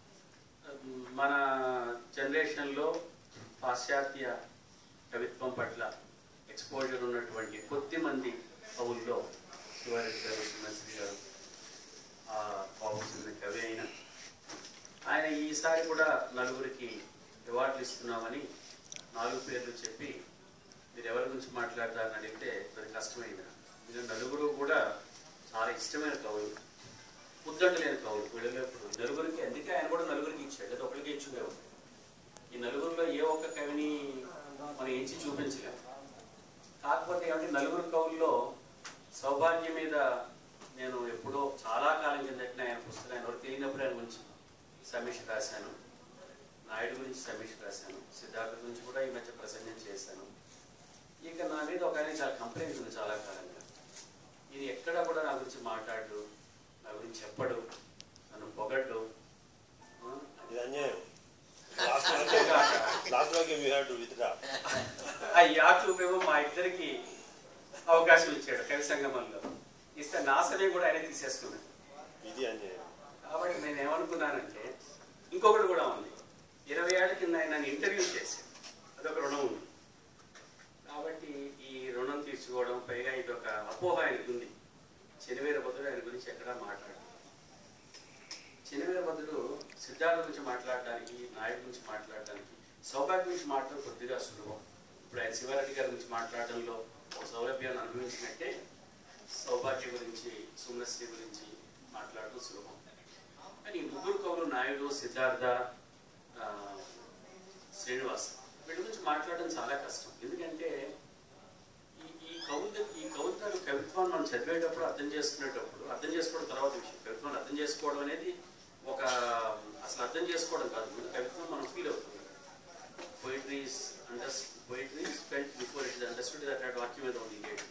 మన జనరేషన్లో పాశ్చాత్య కవిత్వం పట్ల ఎక్స్పోజర్ ఉన్నటువంటి కొద్ది మంది కవుల్లో శివారెడ్డి గారు సుమశ్రీ గారు ఆ బాగుంటుంది కవి అయిన ఆయన ఈసారి కూడా నలుగురికి అవార్డులు ఇస్తున్నామని నాలుగు పేర్లు చెప్పి మీరు ఎవరి గురించి మాట్లాడతారని అడిగితే కొద్ది కష్టమైంది మీరు నలుగురు కూడా చాలా ఇష్టమైన కవులు ఉద్దండ లేని కవులు వీళ్ళలో ఇప్పుడు నలుగురికి అందుకే ఆయన కూడా నలుగురికి ఇచ్చాడు లేదా ఒకరికి ఇచ్చుకోవాలి ఈ నలుగురిలో ఏ ఒక్క కవిని మనం ఎంచి చూపించలేము కాకపోతే ఏమంటే నలుగురు కవుల్లో సౌభాగ్యం మీద నేను ఎప్పుడో చాలా కాలం కిందట ఆయన పుస్తకం ఎవరు తెలియనప్పుడు ఆయన గురించి సమీక్ష రాశాను నాయుడు గురించి సమీక్ష రాశాను సిద్ధార్థ గురించి కూడా ఈ మధ్య ప్రసంగం చేశాను ఇక నా మీద ఒక ఆయన చాలా కంప్లైంట్ ఉంది చాలా కాలంగా ఇది ఎక్కడ కూడా నా గురించి మాట్లాడు నా గురించి చెప్పడు నన్ను పొగడ్డు ఆ, ఇది అన్యాయం లాస్ట్ వరకే లాస్ట్ వరకే వీ హ్యావ్ టు విత్డ్రా ఆ యాట్యూబ్ ఏమో మా ఇద్దరికి అవకాశం ఇచ్చాడు కవి సంగమంలో ఇస్తే నా సమయం కూడా ఆయన తీసేసుకున్నాడు ఇది అన్యాయం కాబట్టి నేను ఏమనుకున్నానంటే ఇంకొకటి కూడా ఉంది ఇరవై ఏళ్ల కింద ఆయన నన్ను ఇంటర్వ్యూ చేశాను అదొక రుణం ఉంది కాబట్టి ఈ రుణం తీర్చుకోవడం పైగా ఇది ఒక అపోహ ఆయనకు ఉంది చెనివేర బదులు ఆయన గురించి ఎక్కడా మాట్లాడు చెనివేర బదులు సిద్ధార్థ గురించి మాట్లాడడానికి నాయుడు గురించి మాట్లాడడానికి సౌభాగ్య గురించి మాట్లాడడం కొద్దిగా సులభం ఇప్పుడు ఆయన శివారెడ్డి గారి గురించి మాట్లాడడంలో ఒక సౌలభ్యాన్ని అనుభవించినట్టే సౌభాగ్య గురించి సుమనశ్రీ గురించి మాట్లాడడం సులభం కానీ ఈ ముగ్గురు కవులు నాయుడు సిద్ధార్థ ఆ, శ్రీనివాస్ వీటి గురించి మాట్లాడడం చాలా కష్టం ఎందుకంటే ఈ ఈ కవిత ఈ కవితలు కవిత్వాన్ని మనం చదివేటప్పుడు అర్థం చేసుకునేటప్పుడు అర్థం చేసుకోవడం తర్వాత విషయం కవిత్వాన్ని అర్థం చేసుకోవడం అనేది ఒక అసలు అర్థం చేసుకోవడం కాదు ముందు కవిత్వం మనం ఫీల్ అవుతుంది poetry under poetry felt before it understood that వాక్యం ఏదో ఉంది ఇంకేంటి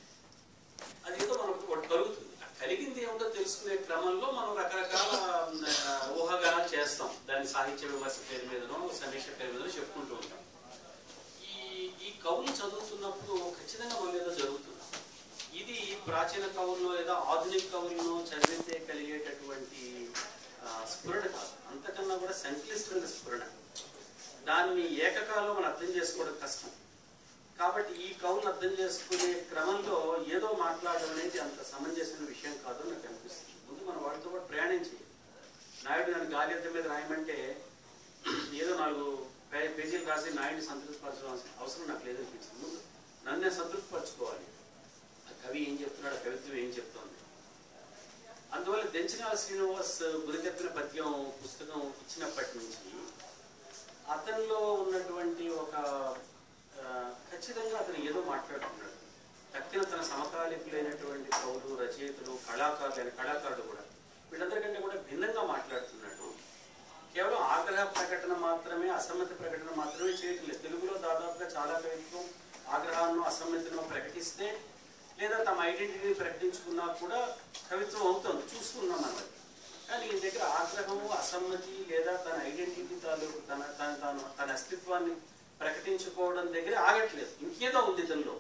అది ఏదో మనకు ఒకటి కలుగుతుంది ఆ కలిగింది ఏమిటో తెలుసుకునే క్రమంలో మనం రకరకాల ఆ, ఊహాగానాలు చేస్తాం దాని సాహిత్య విమర్శ పేరు మీదనో సమీక్ష పేరు మీదనో చెప్పుకుంటూ ఉంటాం ఈ ఈ కవులు చదువుతున్నప్పుడు ఖచ్చితంగా మన మీద జరుగుతుంది ఇది ప్రాచీన కవుల్లో లేదా ఆధునిక కవులను చదివితే కలిగేటటువంటి ఆ, స్ఫురణ కాదు అంతకన్నా కూడా సంక్లిష్టమైన స్ఫురణ దాన్ని ఏకకాలంలో మనం అర్థం చేసుకోవడం కష్టం కాబట్టి ఈ కవులను అర్థం చేసుకునే క్రమంలో ఏదో మాట్లాడడం అనేది అంత సమంజసమైన విషయం కాదు అని నాకు అనిపిస్తుంది ముందు మనం వాటితో పాటు ప్రయాణం చేయాలి నాయుడు నన్ను గాలి అద్దం మీద రాయమంటే ఏదో నాలుగు పే- పేజీలు రాసి నాయుడిని సంతృప్తిపరచడం అవసరం నాకు లేదనిపించింది ముందు నన్ను నేను సంతృప్తిపరచుకోవాలి ఆ కవి ఏం చెప్తున్నాడు ఆ కవిత్వం ఏం చెప్తోంది అందువల్ల దెంచినాల శ్రీనివాస్ గురితెప్పిన పద్యం పుస్తకం ఇచ్చినప్పటి నుంచి అతనిలో ఉన్నటువంటి ఒక ఆ, ఖచ్చితంగా అతను ఏదో మాట్లాడుతున్నాడు తక్కిన తన సమకాలికులైనటువంటి కవులు రచయితలు కళాకారులైన కళాకారులు కూడా వీళ్ళందరికంటే కూడా భిన్నంగా మాట్లాడుతున్నాడు కేవలం ఆగ్రహ ప్రకటన మాత్రమే అసమ్మతి ప్రకటన మాత్రమే చేయటం లేదు తెలుగులో దాదాపుగా చాలా కవిత్వం ఆగ్రహాన్ని అసమ్మతిని ప్రకటిస్తే లేదా తమ ఐడెంటిటీని ప్రకటించుకున్నా కూడా కవిత్వం అవుతుంది చూస్తున్నాం మనం అది. కానీ ఈ దగ్గర ఆగ్రహము అసమ్మతి లేదా తన ఐడెంటిటీ తాలూకు తన తన తాను తన అస్తిత్వాన్ని ప్రకటించుకోవడం దగ్గర ఆగట్లేదు ఇంకేదో ఉంది ఇతనిలో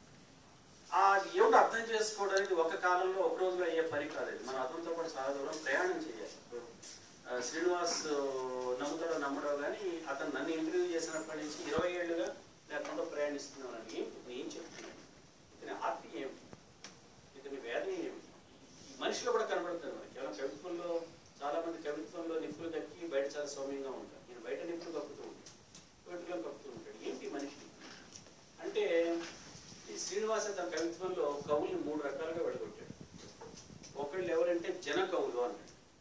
ఆ ఏమిటో అర్థం చేసుకోవడానికి ఒక కాలంలో ఒక రోజులో అయ్యే పని కాదు ఇది. మన అతనితో పాటు చాలా దూరం ప్రయాణం చేయాలి ఇప్పుడు, ఆ, శ్రీనివాస్ నమ్ముతాడో నమ్మడో కానీ అతను నన్ను ఇంటర్వ్యూ చేసినప్పటి నుంచి ఇరవై ఏళ్ళుగా నేను అతనితో ప్రయాణిస్తున్నాను ఏం ఏం చెప్తున్నాను ఇతని ఆర్తి ఏమిటి ఇతని వేదన ఏమిటి ఈ మనిషిలో కూడా కనబడుతుంది మనకి కేవలం కవిత్వంలో చాలా మంది కవిత్వంలో నిప్పులు కక్కి బయట చాలా సౌమ్యంగా ఉంటారు నేను బయట నిప్పులు కక్కుతూ ఉంటాను కవిత్వం కక్కుతూ ఉంటాడు ఏంటి మనిషి అంటే ఈ శ్రీనివాస తన కవిత్వంలో కవుల్ని మూడు రకాలుగా విడగొట్టాడు ఒకళ్ళు ఎవరంటే జన కవులు అన్నాడు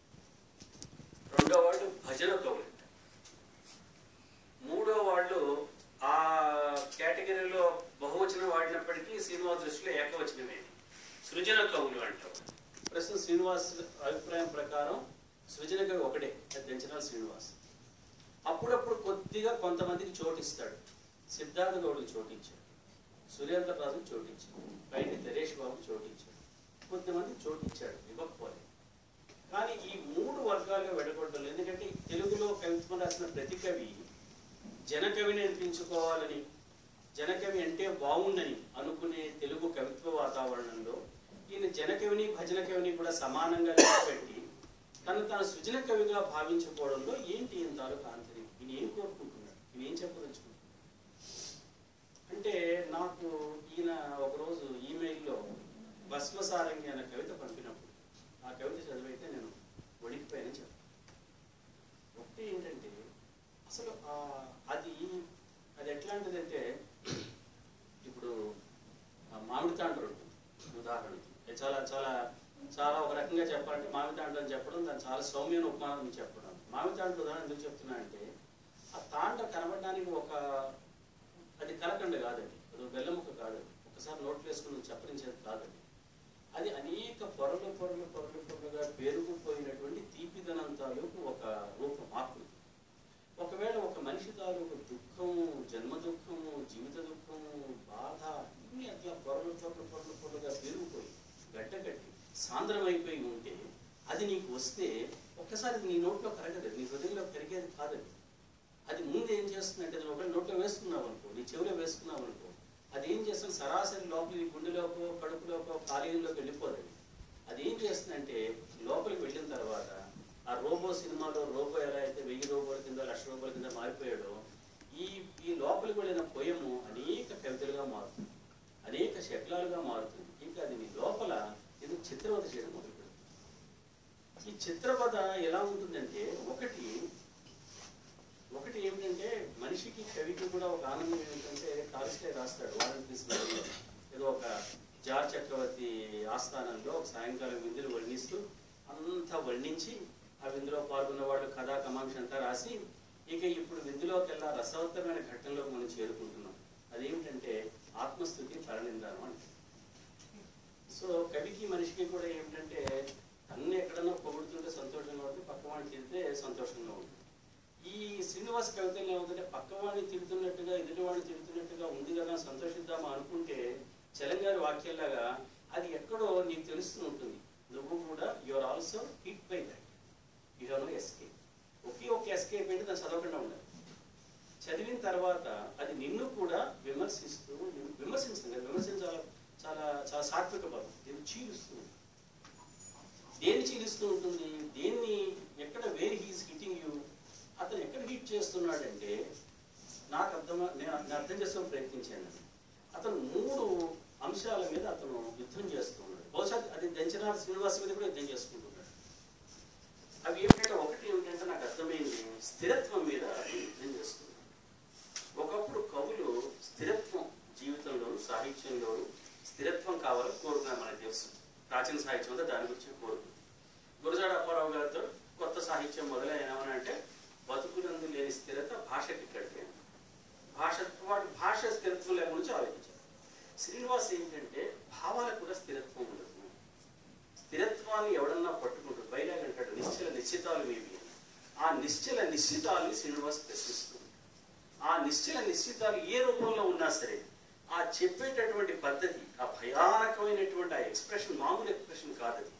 రెండో వాళ్ళు భజన కవులు అంటాడు. మూడో వాళ్ళు ఆ కేటగిరీలో బహువచనం వాడినప్పటికీ శ్రీనివాస్ దృష్టిలో ఏకవచనమే సృజన కవులు అంటారు ప్రస్తుతం శ్రీనివాస్ అభిప్రాయం ప్రకారం సృజన కవి ఒకటే అది దంచనాల శ్రీనివాస్ అప్పుడప్పుడు కొద్దిగా కొంతమందికి చోటిస్తాడు సిద్ధార్థ గౌడ్కి చోటించాడు సురేంద్ర రాజుకి చోటించాడు పైన నరేష్ బాబుకి చోటించాడు కొంతమంది చోటిచ్చాడు ఇవ్వకపోలేదు కానీ ఈ మూడు వర్గాలుగా విడగొట్టలేదు ఎందుకంటే తెలుగులో కవిత్వం రాసిన ప్రతి కవి జనకవిని అనిపించుకోవాలని జనకవి అంటే బాగుందని అనుకునే తెలుగు కవిత్వ వాతావరణంలో ఈయన జనకవిని భజన కవిని కూడా సమానంగా పెట్టి తను తాను సృజన కవిగా భావించుకోవడంలో ఏంటి ఈయన తాలూకు ఆంతర్యం ఈయన ఏం కోరుకుంటున్నాడు ఈయన ఏం చెప్పదలుచుకుంటున్నాడు అంటే నాకు ఈయన ఒకరోజు ఈమెయిల్లో భస్మసారంగి అనే కవిత పంపినప్పుడు ఆ కవిత చదివైతే నేను వణికిపోయానని చెప్పాను ఒకటి ఏంటంటే అసలు ఆ అది అది ఎట్లాంటిదంటే ఇప్పుడు ఆ మామిడి తాండ్రు ఉంటుంది ఉదాహరణకి అది చాలా చాలా చాలా ఒక రకంగా చెప్పాలంటే మామిడి తాండ్రు అని చెప్పడం దాన్ని చాలా సౌమ్యమైన ఉపమానం అని చెప్పడం మామిడి తాండ్రు ఉదాహరణ ఎందుకు చెప్తున్నా అంటే ఆ తాండ్ర కనబడడానికి ఒక అది కలకండ కాదండి అది ఒక బెల్లం ముక్క కాదండి ఒకసారి నోట్లు వేసుకుని చప్పరించేది కాదండి అది అనేక పొరలు పొరలు పొరలు పొరలుగా పెరుగుపోయినటువంటి తీపిదనం తాలూకు ఒక రూపం ఆకృతి ఒకవేళ ఒక మనిషి తాలూకు దుఃఖము జన్మ దుఃఖము జీవిత దుఃఖము బాధ ఇన్ని అట్లా పొరలు పొరలు పొరలు పొరలుగా పెరిగిపోయి గడ్డగట్టి సాంద్రమైపోయి ఉంటే అది నీకు వస్తే ఒక్కసారి నీ నోట్లో కరగదు నీ హృదయంలో కరిగేది కాదండి అది ముందు ఏం చేస్తుందంటే అది ఒకవేళ నోట్లో వేసుకున్నావు అనుకో నీ చెవిలో వేసుకున్నావు అనుకో అది ఏం చేస్తుంది సరాసరి లోపల నీ గుండెలోకో కడుపులోకో కాలేజీలోకి వెళ్ళిపోదండి అది ఏం చేస్తుందంటే లోపలికి వెళ్ళిన తర్వాత ఆ రోబో సినిమాలో రోబో ఎలా అయితే వెయ్యి రూపాయల కింద లక్ష రూపాయల కింద మారిపోయాడో ఈ ఈ లోపలికి వెళ్ళిన పొయము అనేక కవితలుగా మారుతుంది అనేక శకలాలుగా మారుతుంది ఇంకా అది నీ లోపల ఇది చిత్రవత చేయడం మొదలుపెడుతుంది ఈ చిత్రవత ఎలా ఉంటుందంటే ఒకటి ఒకటి ఏమిటంటే మనిషికి కవికి కూడా ఒక ఆనందం ఏమిటంటే టాల్స్టాయ్ రాస్తాడు వారంటీస్ నవల్లో. ఏదో ఒక జార్ చక్రవర్తి ఆస్థానంలో ఒక సాయంకాలం విందులు వర్ణిస్తూ అంతా వర్ణించి ఆ విందులో పాల్గొన్న వాళ్ళు కథా కమాంక్ష అంతా రాసి ఇక ఇప్పుడు విందులోకెల్లా రసవత్తరమైన ఘట్టంలోకి మనం చేరుకుంటున్నాం అదేమిటంటే ఆత్మస్థుతి పరనిందానం అంటే సో కవికి మనిషికి కూడా ఏమిటంటే అన్ని ఎక్కడన్నా పొగుడుతుంటే సంతోషంగా ఉంటుంది పక్కవాడిని తిడితే సంతోషంగా ఉంటుంది ఈ శ్రీనివాస్ కవితలు ఏమవుతుంటే పక్కవాడిని తిడుతున్నట్టుగా ఎదుటివాడిని తిడుతున్నట్టుగా ఉంది కదా సంతోషిద్దామా అనుకుంటే చలంగారి వాక్యంలాగా అది ఎక్కడో నీకు తెలుస్తూ ఉంటుంది నువ్వు కూడా your also hit by that you have no escape ఒకే ఒక ఎస్కేప్ ఏంటి దాన్ని చదవకుండా ఉండాలి చదివిన తర్వాత అది నిన్ను కూడా విమర్శిస్తూ నిన్ను విమర్శించడం కదా విమర్శించాల చాలా చాలా సాత్విక పదం దీన్ని చీలుస్తూ ఉంటుంది. దేన్ని చీలుస్తూ ఉంటుంది దేన్ని ఎక్కడ వేర్ హీస్ హిట్టింగ్ యూ అతను ఎక్కడ హిట్ చేస్తున్నాడంటే నాకు అర్థం నేను నేను అర్థం చేసుకోవడం ప్రయత్నించాను అతను మూడు అంశాల మీద అతను యుద్ధం చేస్తున్నాడు బహుశా అది దంచనాథ్ శ్రీనివాస్ మీద కూడా యుద్ధం చేసుకుంటున్నాడు అవి ఏమిటంటే ఒకటి ఏమిటంటే నాకు అర్థమైంది స్థిరత్వం మీద అతను యుద్ధం చేస్తున్నాడు ఒకప్పుడు కవులు స్థిరత్వం జీవితంలోను సాహిత్యంలోను స్థిరత్వం కావాలని కోరుకున్నారు మనకు తెలుసు ప్రాచీన సాహిత్యం అంతా దాని గురించి కోరుకుంది గురజాడ అప్పారావు గారితో కొత్త సాహిత్యం మొదలైనామని అంటే బతుకునందు లేని స్థిరత భాషకి ఇక్కడికి భాష వాటి భాష స్థిరత్వం లేక గురించి ఆలోచించారు శ్రీనివాస్ ఏంటంటే భావాలకు కూడా స్థిరత్వం ఉండదు స్థిరత్వాన్ని ఎవడన్నా పట్టుకుంటాడు బయలాగ్ అంటాడు నిశ్చల నిశ్చితాలు మీవి అని. ఆ నిశ్చల నిశ్చితాలని శ్రీనివాస్ ప్రశ్నిస్తుంది ఆ నిశ్చల నిశ్చితాలు ఏ రూపంలో ఉన్నా సరే ఆ చెప్పేటటువంటి పద్ధతి ఆ భయానకమైనటువంటి ఆ ఎక్స్ప్రెషన్ మామూలు ఎక్స్ప్రెషన్ కాదు అది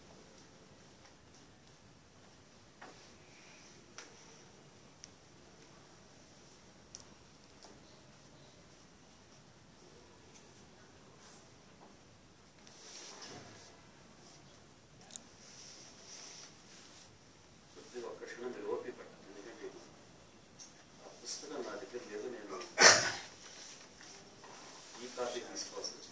కొద్దిగా ఒక్క క్షణం మీరు ఓపిక పట్టండి ఎందుకంటే ఆ పుస్తకం నా దగ్గర లేదు నేను ఈ కాపీ తీసుకోవాల్సి వచ్చింది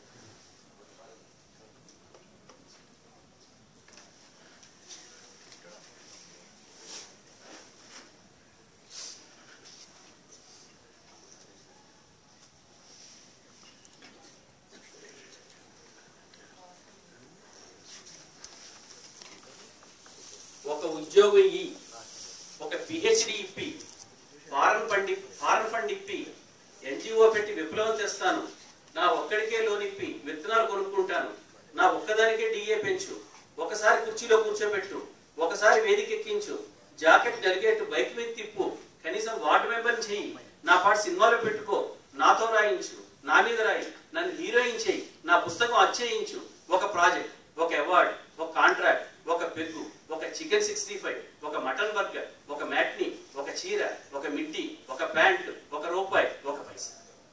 ఒక ఉద్యోగం ఇయ్యి ఒక పిహెచ్డి ఇప్పి ఫారెన్ ఫండ్ ఇప్- ఫారెన్ ఫండ్ ఇప్పి ఎన్జిఓ పెట్టి విప్లవం తెస్తాను నా ఒక్కడికే లోన్ ఇప్పి విత్తనాలు కొనుక్కుంటాను నా ఒక్కదానికే డిఏ పెంచు ఒకసారి కుర్చీలో కూర్చోబెట్టు ఒకసారి వేదిక ఎక్కించు జాకెట్ నలిగేట్టు బైక్ మీద తిప్పు కనీసం వార్డు మెంబర్ చెయ్యి నా పాటు సినిమాలో పెట్టుకో నాతో రాయించు నా మీద రాయి నన్ను హీరోయిన్ చెయ్యి నా పుస్తకం అచ్చేయించు ఒక ప్రాజెక్ట్ ఒక అవార్డ్ ఒక కాంట్రాక్ట్ ఒక పెగ్గు ఒక చికెన్ సిక్స్టీ ఫైవ్ ఒక మటన్ బర్గర్ ఒక మ్యాట్ని ఒక చీర ఒక మిడ్డి ఒక ప్యాంట్ ఒక రూపాయి ఒక పైసా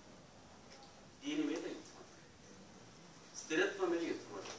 దీని మీద యుద్ధం స్థిరత్వం మీద యుద్ధం అవుతుంది.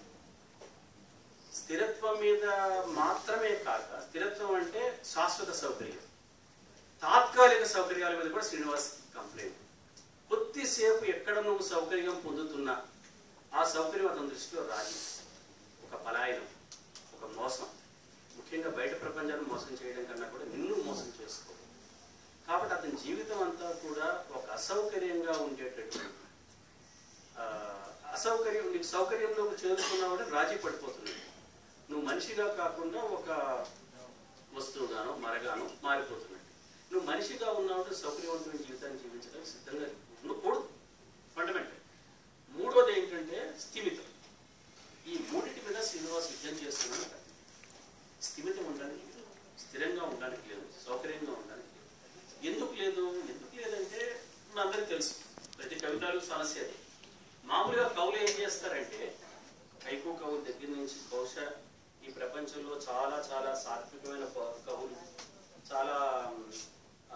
స్థిరత్వం మీద మాత్రమే కాక స్థిరత్వం అంటే శాశ్వత సౌకర్యం తాత్కాలిక సౌకర్యాల మీద కూడా శ్రీనివాస్ కంప్లైంట్ కొద్దిసేపు ఎక్కడ నువ్వు సౌకర్యం పొందుతున్నా ఆ సౌకర్యం అతని దృష్టిలో రాజీ ఒక పలాయనం ఒక మోసం ముఖ్యంగా బయట ప్రపంచాన్ని మోసం చేయడం కన్నా కూడా నిన్ను మోసం చేసుకో కాబట్టి అతని జీవితం అంతా కూడా ఒక అసౌకర్యంగా ఉండేటటువంటి ఆ, అసౌకర్యం నీకు సౌకర్యంలోకి చేరుకున్నావు రాజీ పడిపోతున్నాడు నువ్వు మనిషిగా కాకుండా ఒక వస్తువుగానో మరగానో మారిపోతున్నాడు నువ్వు మనిషిగా ఉన్నావు సౌకర్యవంతమైన జీవితాన్ని జీవించడానికి సిద్ధంగా ఉండకూడదు ఫండమెంటల్ మూడోది ఏంటంటే స్థిమితం ఈ మూడింటి మీద శ్రీనివాస్ యుద్ధం చేస్తున్నాడు కదా. స్థిమితం ఉండడానికి లేదు స్థిరంగా ఉండడానికి లేదు సౌకర్యంగా ఉండడానికి లేదు ఎందుకు లేదు ఎందుకు లేదంటే మనందరికీ తెలుసు ప్రతి కవితలు సమస్య అది మామూలుగా కవులు ఏం చేస్తారంటే కైకు కవుల దగ్గర నుంచి బహుశా ఈ ప్రపంచంలో చాలా చాలా సాత్వికమైన ప- కవులు చాలా ఆ,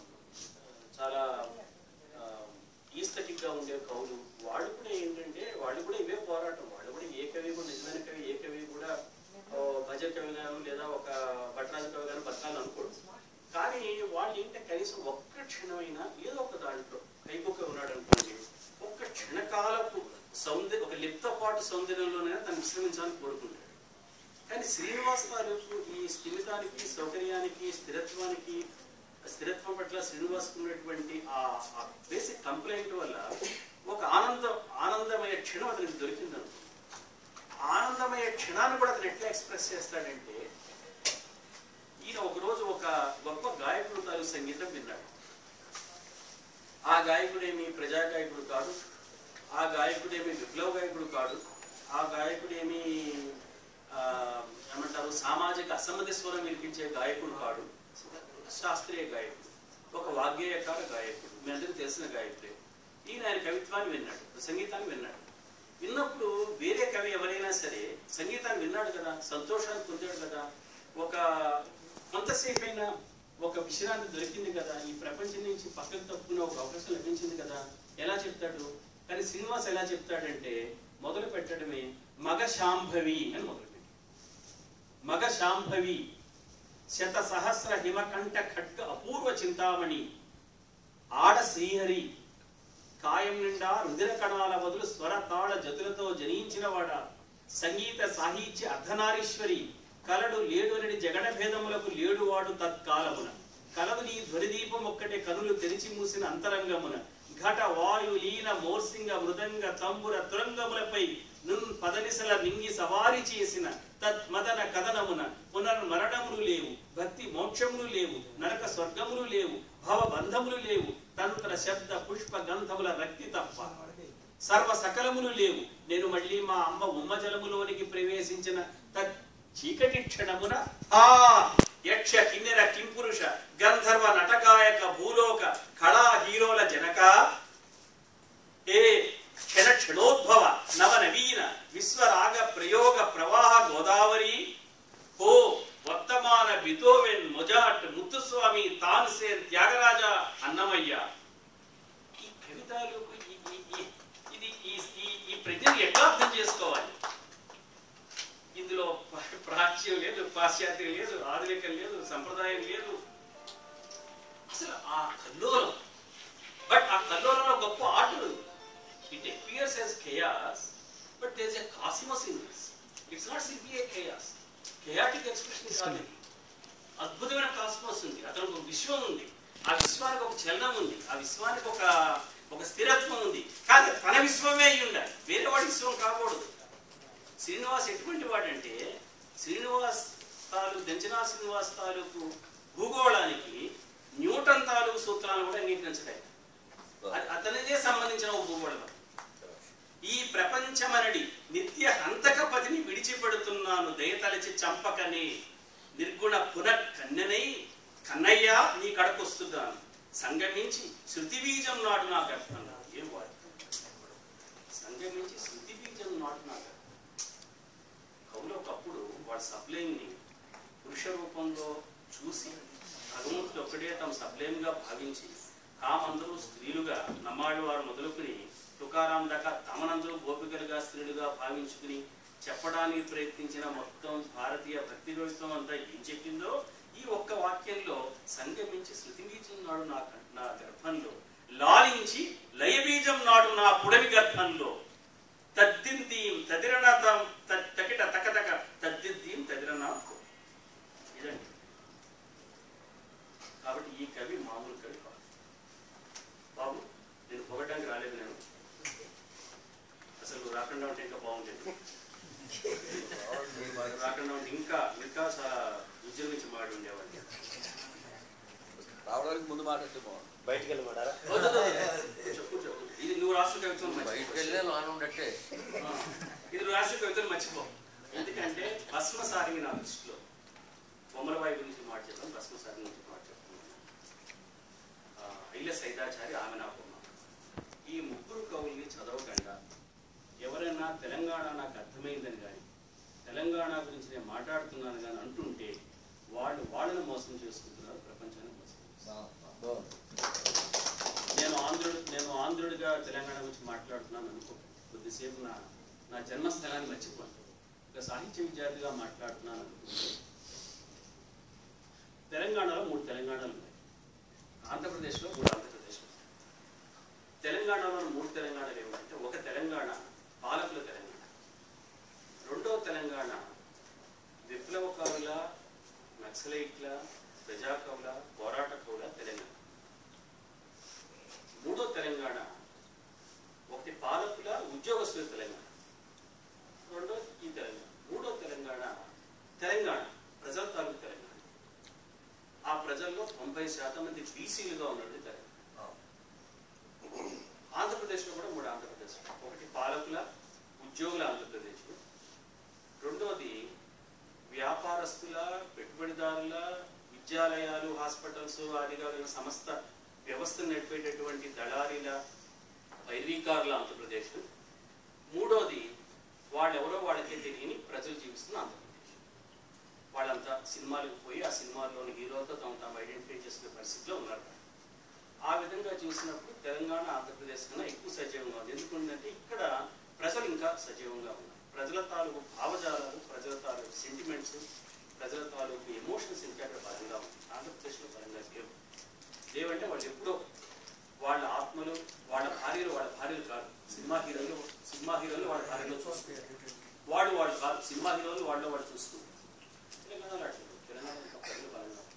చాలా ఈస్థెటిక్ గా ఉండే కవులు వాళ్ళు కూడా ఏంటంటే వాళ్ళు కూడా ఇవే పోరాటం వాళ్ళు కూడా ఏ కవి కూడా నిజమైన కవి ఏ కవి కూడా ఓ భజ కవి గాను లేదా ఒక భట్రాజు కవి గాను బతకాలని అనుకోడు కానీ వాళ్ళు ఏంటంటే కనీసం ఒక్క క్షణమైనా ఏదో ఒక దాంట్లో కైకొక్క ఉన్నాడు అనుకోండి ఒక్క క్షణకాలపు సౌందర్య ఒక లిప్తపాటు సౌందర్యంలోనైనా తను విశ్రమించాలని కోరుకుంటాడు కానీ శ్రీనివాస్ తాలూకు ఈ స్థిమితానికి సౌకర్యానికి స్థిరత్వానికి స్థిరత్వం పట్ల శ్రీనివాస్ ఉన్నటువంటి ఆ బేసిక్ కంప్లైంట్ వల్ల ఒక ఆనందం ఆనందమయ క్షణం అతనికి దొరికిందనుకో ఆనందమయ క్షణాన్ని కూడా అతను ఎట్లా ఎక్స్ప్రెస్ చేస్తాడంటే ఈ ఈయన ఒకరోజు ఒక గొప్ప గాయకుడు తాలూ సంగీతం విన్నాడు ఆ గాయకుడేమి ప్రజా గాయకుడు కాదు ఆ గాయకుడేమి విప్లవ గాయకుడు కాదు ఆ గాయకుడేమి ఆ, ఏమంటారు సామాజిక అసమ్మతి స్వరం వినిపించే గాయకుడు కాడు శాస్త్రీయ గాయకుడు ఒక వాగ్గేయకార గాయకుడు మీ అందరికీ తెలిసిన గాయకుడే ఈయన ఆయన కవిత్వాన్ని విన్నాడు సంగీతాన్ని విన్నాడు విన్నప్పుడు వేరే కవి ఎవరైనా సరే సంగీతాన్ని విన్నాడు కదా సంతోషాన్ని పొందాడు కదా ఒక కొంతసేపు అయినా ఒక విషయాన్ని దొరికింది కదా ఈ ప్రపంచం నుంచి పక్కకు తప్పుకునే ఒక అవకాశం లభించింది కదా ఎలా చెప్తాడు కానీ శ్రీనివాస్ ఎలా చెప్తాడంటే మొదలు పెట్టడమే మగ శాంభవి అని మొదలుపెట్టి మగ శాంభవి శత సహస్ర హిమకంఠ ఖడ్గ అపూర్వ చింతామణి ఆడ శ్రీహరి కాయం నిండా రుధిర కణాల బదులు స్వర తాళ జతులతో జనించినవాడ సంగీత సాహిత్య అర్ధనారీశ్వరి కలడు లేడు అని జగడ భేదములకు లేడువాడు తత్కాలమున కలదు నీ ధ్వనిదీపం ఒక్కటే కనులు తెరిచి మూసిన అంతరంగమున ఘట వాయు లీన మోర్సింగ మృదంగ తంబుర తురంగములపై నున్ పదనిసల నింగి సవారి చేసిన తద్మదన కథనమున పునర్మరణములు లేవు భక్తి మోక్షములు లేవు నరక స్వర్గములు లేవు భవబంధములు లేవు తంత్ర శబ్ద పుష్ప గంధముల రక్తి తప్ప సర్వ సకలములు లేవు నేను మళ్ళీ మా అమ్మ ఉమ్మజలములోనికి ప్రవేశించిన తత్ చీకటి క్షణమున ఆ యక్ష కిన్నెర కింపురుష గంధర్వ నటగాయక భూలోక కళా హీరోల జనక ఏ క్షణ క్షణోద్భవ నవ నవీన విశ్వరాగ ప్రయోగ ప్రవాహ గోదావరి ఓ వర్తమాన బితోవెన్ మొజాట్ ముత్తుస్వామి తాన్సేన్ త్యాగరాజ అన్నమయ్య ఈ కవితలకు ఈ- ఈ- ఈ- ఇది ఈ ఈ- ఈ ప్రజ్ఞను ఎట్లా అర్థం చేసుకోవాలి ఇందులో పా- ప్రాచ్యం లేదు పాశ్చాత్యం లేదు ఆధునికం లేదు సంప్రదాయం లేదు అసలు ఆ కల్లోలం బట్ ఆ కల్లోలంలో గొప్ప ఆర్ట్ ఉంది it appears as chaos but there is a cosmos in this it's not simply a chaos chaotic expression కాదు ఇది. అద్భుతమైన కాస్మోస్ ఉంది అతనికి ఒక విశ్వం ఉంది ఆ విశ్వానికి ఒక చలనం ఉంది ఆ విశ్వానికి ఒక ఒక స్థిరత్వం ఉంది కాదు తన విశ్వమే అయి ఉండాలి వేరే వాడి విశ్వం కాకూడదు శ్రీనివాస్ ఎటువంటి వాడంటే శ్రీనివాస్ తాలూకు దంచనా శ్రీనివాస్ తాలూకు భూగోళానికి న్యూటన్ తాలూకు సూత్రాలను కూడా అంగీకరించడం అది అతనిదే సంబంధించిన ఒక భూగోళం ఈ ప్రపంచమనడి నిత్య హంతక పతిని విడిచిపెడుతున్నాను దయతలచి చంపకనే నిర్గుణ పునః కన్నెనై కన్నయ్య నీ కడకొస్తున్నాను సంగమించి శృతి బీజం నాటు నాకు అర్థం ఏం వాడు సంగమించి శృతి బీజం నాటు నాకు కవులు ఒకప్పుడు వాడి సబ్లైమ్ని పురుష రూపంలో చూసి భగవంతుడు ఒక్కడే తమ సబ్లైమ్గా భావించి కామందరూ స్త్రీలుగా నమ్మాడు వారు మొదలుకుని తుకారాం దాకా తమనందరూ గోపికలుగా స్త్రీలుగా భావించుకుని చెప్పడానికి ప్రయత్నించిన మొత్తం భారతీయ భక్తి కవిత్వం అంతా ఏం చెప్పిందో ఈ ఒక్క వాక్యంలో సంగమించి శృతి బీజం నాడు నా కం- నా గర్భంలో లాలించి లయబీజం నాడు నా పుడమి గర్భంలో తద్దిందీం తదిరణతం తకిట తకతక తద్దిద్దీం తదిరనా ఇదండి కాబట్టి ఈ కవి మామూలు కవి కాదు బాబు నేను పొగడానికి రాలేదు నేను అసలు నువ్వు రాకుండా ఉంటే ఇంకా బాగుంటుంది నువ్వు రాకుండా ఉంటే ఇంకా ఇంకా చాలా ఉద్యోగించి మాడి ఉండేవాడిని రావడానికి ముందు మాట్లాడితే బాగుంది బయటికి వెళ్ళమంటారా చెప్పు చెప్పు ఇది నువ్వు రాష్ట్ర కవిత్వం బయటకు మర్చిపో. వెళ్ళే లోన ఉండట్టే ఆ, ఇది నువ్వు రాష్ట్ర కవితలు మర్చిపో ఎందుకంటే భస్మసారి నా దృష్టిలో బొమ్మలబాయి గురించి మాట చెప్పాను భస్మసారి గురించి మాట చెప్తున్నాను ఆ, ఐల సైదాచారి ఆమె నా బొమ్మ ఈ ముగ్గురు కవుల్ని చదవకుండా ఎవరైనా తెలంగాణ నాకు అర్థమైందని కానీ తెలంగాణ గురించి నేను మాట్లాడుతున్నాను కానీ అంటుంటే వాళ్ళు వాళ్ళని మోసం చేసుకుంటున్నారు ప్రపంచాన్ని మోసం చేస్తున్నారు నేను ఆంధ్రుడు నేను ఆంధ్రుడిగా తెలంగాణ గురించి మాట్లాడుతున్నాను అనుకో కొద్దిసేపు నా నా జన్మస్థలాన్ని మర్చిపోను ఒక సాహిత్య విద్యార్థిగా మాట్లాడుతున్నాను అనుకుంటే తెలంగాణలో మూడు తెలంగాణలు ఉన్నాయి ఆంధ్రప్రదేశ్లో మూడు ఆంధ్రప్రదేశ్లో తెలంగాణలో మూడు తెలంగాణలు ఏమిటంటే ఒక తెలంగాణ పాలకుల తెలంగాణ రెండో తెలంగాణ విప్లవకారుల నక్సలైట్ల ప్రజాకవుల పోరాట కవుల తెలంగాణ మూడో తెలంగాణ ఒకటి పాలకుల ఉద్యోగస్తుల తెలంగాణ రెండో ఈ తెలంగాణ మూడో తెలంగాణ తెలంగాణ ప్రజల తాలూకు తెలంగాణ బీసీలుగా ఉన్నది తెలంగాణ ఆంధ్రప్రదేశ్లో కూడా మూడు ఆంధ్రప్రదేశ్ ఒకటి పాలకుల ఉద్యోగుల ఆంధ్రప్రదేశ్ రెండోది వ్యాపారస్తుల పెట్టుబడిదారుల విద్యాలయాలు హాస్పిటల్స్ ఆదిగా సంస్థ వ్యవస్థను నడిపేటటువంటి దళారీల వైరీకారుల ఆంధ్రప్రదేశ్ మూడోది వాళ్ళెవరో వాళ్ళకే తెలియని ప్రజలు జీవిస్తున్న ఆంధ్రప్రదేశ్ వాళ్ళంతా సినిమాలకు పోయి ఆ సినిమాల్లోని హీరోతో తమ తాము ఐడెంటిఫై చేసుకునే పరిస్థితిలో ఉన్నారు ఆ విధంగా చూసినప్పుడు తెలంగాణ ఆంధ్రప్రదేశ్ కన్నా ఎక్కువ సజీవంగా ఉంది ఎందుకంటే ఇక్కడ ప్రజలు ఇంకా సజీవంగా ఉన్నారు ప్రజల తాలూకు భావజాలాలు ప్రజల తాలూకు సెంటిమెంట్స్ ప్రజల తాలూకు ఎమోషన్స్ ఇంకా ఇక్కడ బలంగా ఉంది ఆంధ్రప్రదేశ్లో బలంగా లేవు లేవంటే వాళ్ళు ఎప్పుడో వాళ్ళ ఆత్మలు వాళ్ళ భార్యలు వాళ్ళ భార్యలు కాదు సినిమా హీరోలు సినిమా హీరోలు వాళ్ళ భార్యలో చూసుకుంటారు వాడు వాళ్ళు కాదు సినిమా హీరోలు వాళ్ళు వాళ్ళు చూసుకుంటారు తెలంగాణలో అట్లా లేదు. తెలంగాణ ఇంకా ప్రజలు బలంగా ఉన్నారు.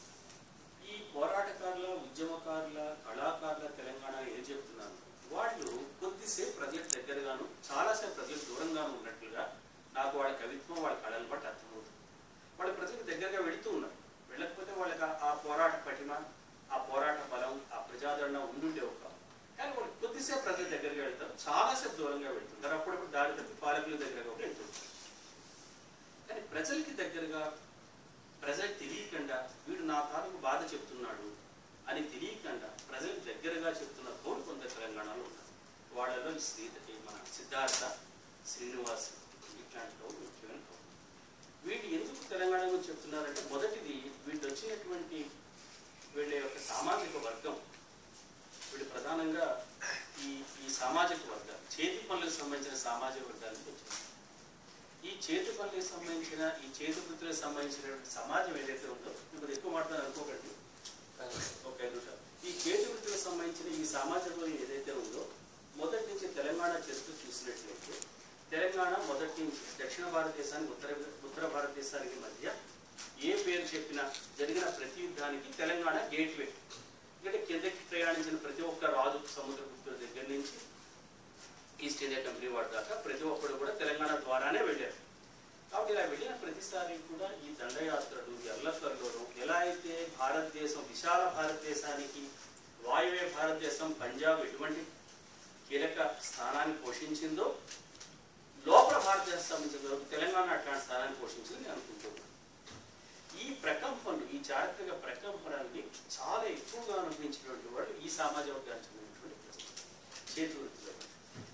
ఈ పోరాటకారుల ఉద్యమకారుల కళాకారుల తెలంగాణ ఏం చెప్తున్నాను వాళ్ళు కొద్దిసేపు ప్రజలకు దగ్గరగాను చాలాసేపు ప్రజలకు దూరంగాను ఉన్నట్లుగా నాకు వాళ్ళ కవిత్వం వాళ్ళ కళలను బట్టి అర్థమవుతుంది వాళ్ళ ప్రజలకు దగ్గరగా వెళుతూ ఉన్నారు వెళ్ళకపోతే వాళ్ళకి ఆ- ఆ పోరాట పటిమ ఆ పోరాట బలం ఆ ప్రజాదరణ ఉండుండేవి కాదు కానీ వాళ్ళు కొద్దిసేపు ప్రజల దగ్గరగా వెళ్తారు చాలాసేపు దూరంగా వెళ్తుంటారు అప్పుడప్పుడు దారి తప్పి పాలకుల దగ్గరగా కూడా వెళ్తుంటారు కానీ ప్రజలకి దగ్గరగా ప్రజలకు తెలియకుండా వీడు నా తాలూకు బాధ చెప్తున్నాడు అని తెలియకుండా ప్రజలకు దగ్గరగా చెప్తున్న పౌరు కొంత తెలంగాణలో ఉన్నారు వాళ్ళలో ఈ శ్రీ ఈ మన సిద్ధార్థ శ్రీనివాస్ ఇట్లాంటి పౌరులు ముఖ్యమైన పౌరులు వీళ్ళు ఎందుకు తెలంగాణ గురించి చెప్తున్నారంటే మొదటిది వీళ్ళు వచ్చినటువంటి వీళ్ళ యొక్క సామాజిక వర్గం వీళ్ళు ప్రధానంగా ఈ ఈ సామాజిక వర్గాలు చేతి పనులకు సంబంధించిన సామాజిక వర్గాలకు వచ్చినారు ఈ చేతి పనులకు సంబంధించిన ఈ చేతి వృత్తులకు సంబంధించినటువంటి సమాజం ఏదైతే ఉందో ఇప్పుడు ఎక్కువ మాట్లాడాలి అనుకోకండి ఒక ఐదు నిమిషాలు. ఈ చేతి వృత్తులకు సంబంధించిన ఈ సామాజిక వర్గం ఏదైతే ఉందో మొదటి నుంచి తెలంగాణ చరిత్ర చూసినట్లయితే తెలంగాణ మొదటి నుంచి దక్షిణ భారతదేశానికి ఉత్తర ఉత్తర భారతదేశానికి మధ్య ఏ పేరు చెప్పినా జరిగిన ప్రతి యుద్ధానికి తెలంగాణ గేట్వే ఎందుకంటే కిందకి ప్రయాణించిన ప్రతి ఒక్క రాజు సముద్రగుప్తుల దగ్గర నుంచి ఈస్ట్ ఇండియా కంపెనీ వాడు దాకా ప్రతి ఒక్కరు కూడా తెలంగాణ ద్వారానే వెళ్ళారు కాబట్టి ఇలా వెళ్ళిన ప్రతిసారి కూడా ఈ దండయాత్రలు ఎల్లకల్లోనూ ఎలా అయితే భారతదేశం విశాల భారతదేశానికి వాయువ్య భారతదేశం పంజాబ్ ఎటువంటి కీలక స్థానాన్ని పోషించిందో లోపల భారతదేశం సంబంధించిన వరకు తెలంగాణ అట్లాంటి స్థానాన్ని పోషించింది నేను అనుకుంటున్నాను ఈ ప్రకంపనలు ఈ చారిత్రక ప్రకంపనల్ని చాలా ఎక్కువగా అనుభవించినటువంటి వాళ్ళు ఈ సామాజిక వర్గానికి చెందినటువంటి ప్రజలు చేతి వృత్తిలో వాళ్ళు.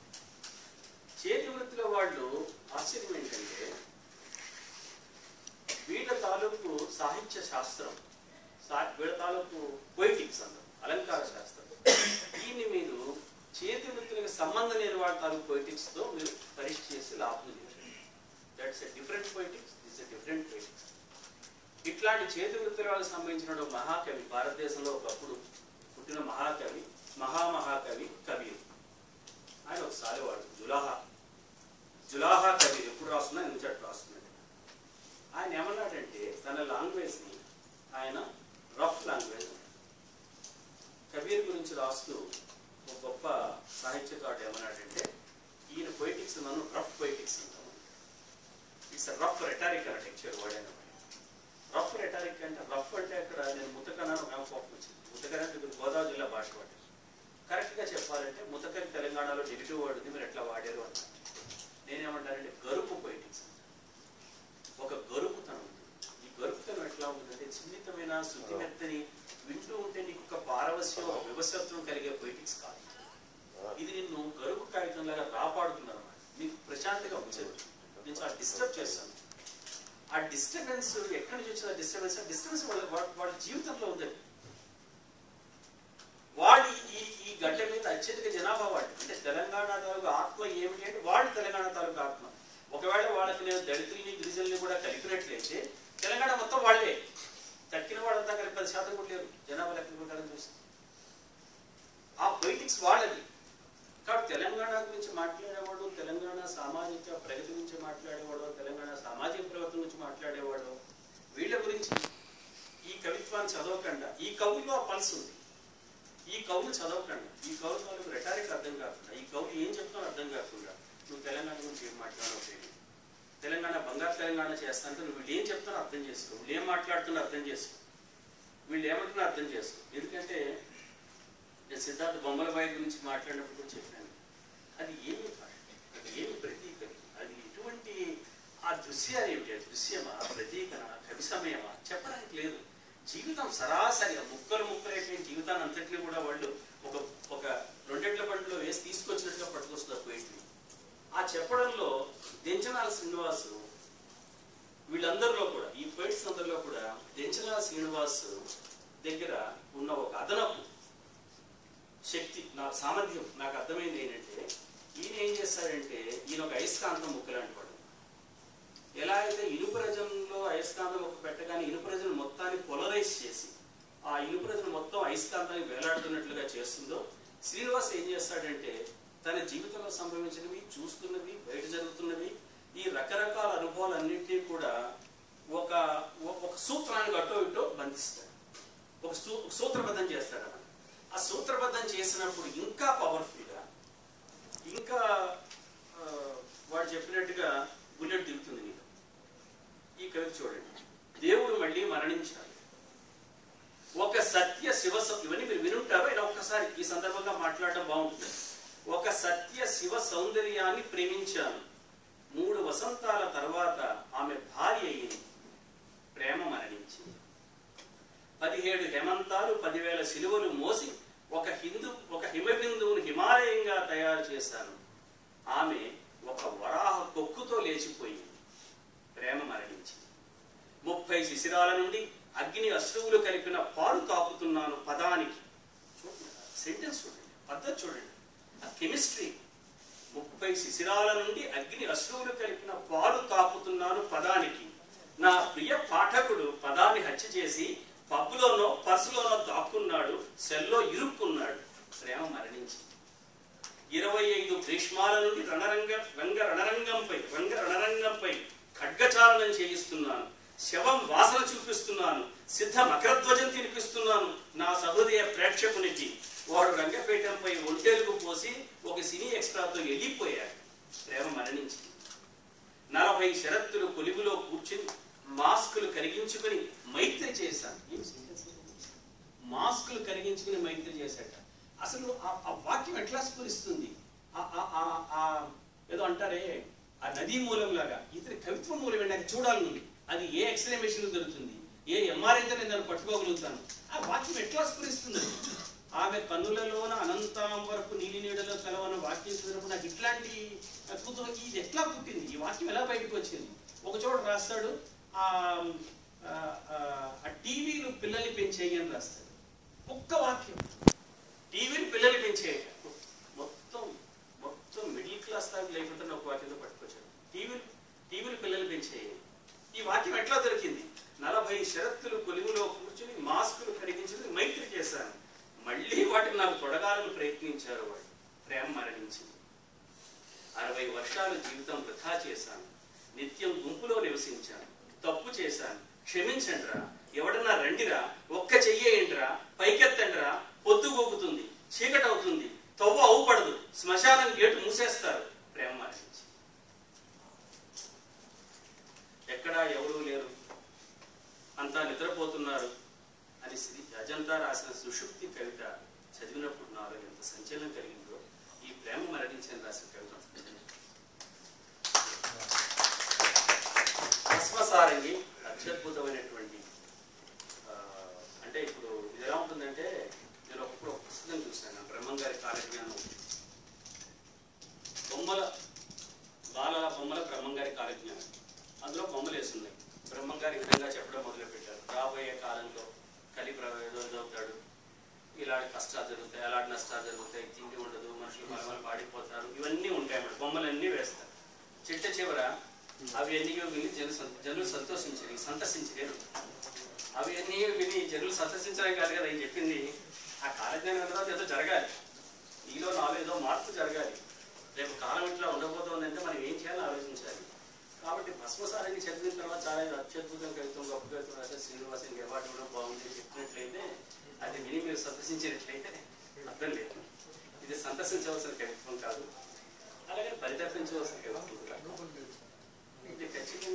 చేతి వృత్తిలో వాళ్ళు ఆశ్చర్యం ఏంటంటే వీళ్ళ తాలూకు సాహిత్య శాస్త్రం సా- వీళ్ళ తాలూకు పొయిటిక్స్ అన్నారు అలంకార శాస్త్రం దీన్ని మీరు చేతి వృత్తులకు సంబంధం లేని వాళ్ళ తాలూకు పొయిటిక్స్ తో మీరు పరీక్ష చేసి లాభం చేశారు that's a different poetics this a different poetics ఇట్లాంటి చేతి వృత్తుల వాళ్ళకి సంబంధించిన ఒక మహాకవి భారతదేశంలో ఒకప్పుడు పుట్టిన మహాకవి మహామహాకవి కవి ఆయన ఒక సాలివాడు జులాహా జులాహా కవి ఎప్పుడు రాస్తున్నా నుంచి అటు రాస్తున్నాడు ఆయన ఏమన్నాడంటే తన లాంగ్వేజ్ ని ఆయన రఫ్ లాంగ్వేజ్ కబీర్ గురించి రాస్తూ ఒక గొప్ప సాహిత్యకారుడు ఏమన్నాడంటే ఈయన పొయిటిక్స్ నన్ను రఫ్ పొయిటిక్స్ అంటాము ఇట్స్ రఫ్ రెటారిక్ అన్నట్టు ఇచ్చారు వాడైన రఫ్ రెటారిక్ అంటే రఫ్ అంటే అక్కడ నేను ముతకన్నాను ఒక కోపం వచ్చింది ముతకన అంటే ఇప్పుడు గోదావరి జిల్లా భాష వాడారు కరెక్ట్ గా చెప్పాలంటే ముతకని తెలంగాణలో నెగిటివ్ వర్డ్ ఉంది మీరు ఎట్లా వాడారు అన్నారు నేనేమంటానంటే గరుపు పొయిటిక్స్ ఒక గరుపుతనం ఉంది. ఈ గరుపుతనం ఎట్లా ఉంటుందంటే సున్నితమైన శుద్ధిమెత్తని వింటూ ఉంటే నీకు ఒక పారవస్యం ఒక వివసత్వం కలిగే పొయిటిక్స్ కాదు ఇది నిన్ను గరుపు కాగితంలాగా కాపాడుతున్నారు అన్నమాట నీకు ప్రశాంతంగా ఉంచదు నేను చాలా డిస్టర్బ్ చేస్తాను ఆ డిస్టర్బెన్స్ ఎక్కడి నుంచి వచ్చిన డిస్టర్బెన్స్ ఆ డిస్టర్బెన్స్ వాళ్ళ వాళ్ళ- వాళ్ళ జీవితంలో ఉందండి వాళ్ళు ఈ ఈ గడ్డ మీద అత్యధిక జనాభా వాళ్ళు అంటే తెలంగాణ తాలూకు ఆత్మ ఏమిటి అంటే వాళ్ళు తెలంగాణ తాలూకు ఆత్మ ఒకవేళ వాళ్ళకి నేను దళితుల్ని గిరిజనుల్ని కూడా కలిపినట్లయితే తెలంగాణ మొత్తం వాళ్ళే తక్కిన వాళ్ళంతా కలిపి పది శాతం కూడా లేరు జనాభా లెక్క ప్రకారం చూస్తే ఆ పొలిటిక్స్ వాళ్ళది కాబట్టి తెలంగాణ గురించి మాట్లాడేవాడు తెలంగాణ సామాజిక ప్రగతి గురించి మాట్లాడేవాడు తెలంగాణ సామాజిక ప్రగతి గురించి మాట్లాడేవాడు వీళ్ళ గురించి ఈ కవిత్వాన్ని చదవకుండా ఈ కవుల్లో ఆ పల్స్ ఉంది ఈ కవులు చదవకండి ఈ కవులు వాళ్ళకి రెటారిక్ అర్థం కాకుండా ఈ కవులు ఏం చెప్తానో అర్థం కాకుండా నువ్వు తెలంగాణ గురించి ఏం మాట్లాడవు తెలియదు తెలంగాణ బంగారు తెలంగాణ చేస్తానంటే నువ్వు వీళ్ళు ఏం చెప్తానో అర్థం చేసుకో వీళ్ళు ఏం మాట్లాడుతున్నా అర్థం చేసుకో వీళ్ళు ఏమంటున్నా అర్థం చేసుకో ఎందుకంటే నేను సిద్ధార్థ బొమ్మల బాయ్ గురించి మాట్లాడినప్పుడు కూడా చెప్పాను అది ఏమి భాష? అది ఏమి ప్రతీక అది ఎటువంటి ఆ దృశ్యాలు ఏమిటి ఆ దృశ్యమా ప్రతీకన కవి సమయమా చెప్పడానికి లేదు జీవితం సరాసరిగా ముక్కలు ముక్కలైపోయిన జీవితాన్ని అంతటినీ కూడా వాళ్ళు ఒక ఒక రెండెట్ల బండిలో వేసి తీసుకొచ్చినట్టుగా పట్టుకొస్తారు పోయిట్ని ఆ చెప్పడంలో దెంచనాల శ్రీనివాసు వీళ్ళందరిలో కూడా ఈ పోయిట్స్ అందరిలో కూడా దెంచనాల శ్రీనివాస్ దగ్గర ఉన్న ఒక అదనపు శక్తి నా సామర్థ్యం నాకు అర్థమైంది ఏంటంటే ఈయన ఏం చేస్తాడంటే ఈయన ఒక అయస్కాంతం ముక్క లాంటి వాడు ఎలా అయితే ఇనుప రజంలో అయస్కాంతం ముక్క పెట్టగానే ఇనుప రజను మొత్తాన్ని పొలరైజ్ చేసి ఆ ఇనుప రజను మొత్తం అయస్కాంతాన్ని వేలాడుతున్నట్లుగా చేస్తుందో శ్రీనివాస్ ఏం చేస్తాడంటే తన జీవితంలో సంభవించినవి చూస్తున్నవి బయట జరుగుతున్నవి ఈ రకరకాల అనుభవాలన్నింటినీ కూడా ఒక ఒక సూత్రానికి అటో ఇటో బంధిస్తాడు ఒక సూ ఒక సూత్రబద్ధం చేస్తాడు అన్నమాట ఆ సూత్రబద్ధం చేసినప్పుడు ఇంకా పవర్ఫుల్గా ఇంకా ఆ, వాడు చెప్పినట్టుగా బుల్లెట్ దిగుతుంది నీకు ఈ కవిత చూడండి దేవుడు మళ్ళీ మరణించాలి ఒక సత్య శివ సౌ- ఇవన్నీ మీరు వినుంటారు ఇలా ఒక్కసారి ఈ సందర్భంగా మాట్లాడడం బాగుంటుంది ఒక సత్య శివ సౌందర్యాన్ని ప్రేమించాను మూడు వసంతాల తర్వాత ఆమె భార్య అయింది ప్రేమ మరణించింది పదిహేడు హేమంతాలు పదివేల సిలువలు మోసి ఒక హిందూ ఒక హిమబిందువును హిమాలయంగా తయారు చేశాను ఆమె ఒక వరాహ కొక్కుతో లేచిపోయింది ప్రేమ మరణించింది ముప్పై శిశిరాల నుండి అగ్ని అశ్రువులు కలిపిన పాలు తాకుతున్నాను పదానికి చూడండి సెంటెన్స్ చూడండి పద్ధతి చూడండి ఆ కెమిస్ట్రీ ముప్పై శిశిరాల నుండి అగ్ని అశ్రువులు కలిపిన పాలు తాకుతున్నాను పదానికి నా ప్రియ పాఠకుడు పదాన్ని హత్య చేసి పబ్బులోనో పర్సులోనో దాక్కున్నాడు సెల్లో ఇరుక్కున్నాడు ప్రేమ మరణించింది ఇరవై ఐదు గ్రీష్మాల నుండి రణరంగ రంగ రణరంగంపై రంగ రణరంగంపై ఖడ్గచాలనం చేయిస్తున్నాను శవం వాసన చూపిస్తున్నాను సిద్ధ మకరధ్వజం తినిపిస్తున్నాను నా సహృదయ ప్రేక్షకునికి వాడు రంగపేటంపై ఒంటెలుగు పోసి ఒక సినీ ఎక్స్ట్రాతో వెళ్ళిపోయాడు ప్రేమ మరణించింది నలభై షరత్తులు కొలువులో కూర్చుని మాస్కులు కరిగించుకుని మైత్రి చేశాను ఏం sentence ఇది? మాస్కులు కరిగించుకుని మైత్రి చేశాట అసలు ఆ- ఆ వాక్యం ఎట్లా స్ఫురిస్తుంది ఆ- ఆ- ఆ- ఆ ఏదో అంటారే ఆ నదీ మూలం లాగా ఇతని కవిత్వ మూలం ఏంటి నాకు చూడాలి నువ్వు. అది ఏ ఎక్స్రే మెషిన్ దొరుకుతుంది ఏ ఎంఆర్ఐతో నేను దాన్ని పట్టుకోగలుగుతాను ఆ వాక్యం ఎట్లా స్ఫురిస్తుంది ఆమె కన్నులలోన అనంతం వరకు నీలి నీడలో కలవన వాక్యం చదివినప్పుడు నాకు ఇట్లాంటి కుతూహలం ఇది ఎట్లా పుట్టింది ఈ వాక్యం ఎలా బయటకు వచ్చింది ఒక చోట రాస్తాడు ఆ ఆ, ఆ, ఆ టీవీలు పిల్లల్ని పెంచేయి అని రాస్తాడు ఒక్క వాక్యం టీవీని పిల్లల్ని పెంచేయి మొత్తం మొత్తం మిడిల్ క్లాస్ స్థాయి లేకుండా ఒక వాక్యంతో పట్టుకొచ్చాడు టీవీలు టీవీలు పిల్లలు పెంచేయి ఈ వాక్యం ఎట్లా దొరికింది నలభై షరత్తులు కొలువులో కూర్చుని మాస్కులు కరిగించుకుని మైత్రి చేశాను మళ్ళీ వాటిని నాకు తొడగాలని ప్రయత్నించారు వాడు ప్రేమ మరణించింది అరవై వర్షాలు జీవితం వృధా చేశాను నిత్యం గుంపులో నివసించాను తప్పు చేశాను క్షమించండిరా ఎవడన్నా రండిరా ఒక్క చెయ్యేయండిరా పైకెత్తండిరా పొద్దు గోగుతుంది చీకటి అవుతుంది తవ్వ అవుపడదు శ్మశానం గేటు మూసేస్తారు ప్రేమ మరణించి ఎక్కడా ఎవరూ లేరు అంతా నిద్రపోతున్నారు అని శ్రీ అజంతా రాసిన సుషుప్తి కవిత చదివినప్పుడు నాలో ఎంత సంచలనం కలిగిందో ఈ ప్రేమ మరణించిన రాసిన కవిత భస్మసారంగి అత్యద్భుతమైనటువంటి ఆ, అంటే ఇప్పుడు ఇది ఎలా ఉంటుందంటే నేను ఒకప్పుడు ఒక పుస్తకం చూశాను బ్రహ్మం గారి కాలజ్ఞానం బొమ్మల బాల బొమ్మల బ్రహ్మం గారి కాలజ్ఞానం అందులో బొమ్మలు వేస్తున్నాయి బ్రహ్మం గారి ఈ విధంగా చెప్పడం మొదలు పెట్టారు రాబోయే కాలంలో కలి అవుతాడు ఇలాంటి కష్టాలు జరుగుతాయి అలాంటి నష్టాలు జరుగుతాయి తిండి ఉండదు మనుషులు మలమలు పాడిపోతారు ఇవన్నీ ఉంటాయి అన్నమాట బొమ్మలన్నీ వేస్తారు చిట్ట చివర అవి ఎన్ని విని జను సం- జనులు సంతోషించని సంతసించలేరు అవి అన్ని విని జనులు సంతసించడం కాదు కదా ఆయన చెప్పింది ఆ కాలజ్ఞానం తర్వాత ఏదో జరగాలి నీలో నాలో ఏదో మార్పు జరగాలి రేపు కాలం ఇట్లా ఉండబోతోందంటే మనం ఏం చేయాలో ఆలోచించాలి కాబట్టి భస్మసారాన్ని చదివిన తర్వాత చాలా అత్యద్భుతం కవిత్వం గొప్ప కవిత్వం రాసే శ్రీనివాస్ ఇంక అవార్డు కూడా బాగుంది అని చెప్పినట్లయితే అది విని మీరు సంతసించినట్లయితే అర్థం లేదు ఇది సంతసించవలసిన కవిత్వం కాదు అలాగే పరితపించవలసిన కవిత్వం కాదు ఇది ఖచ్చితంగా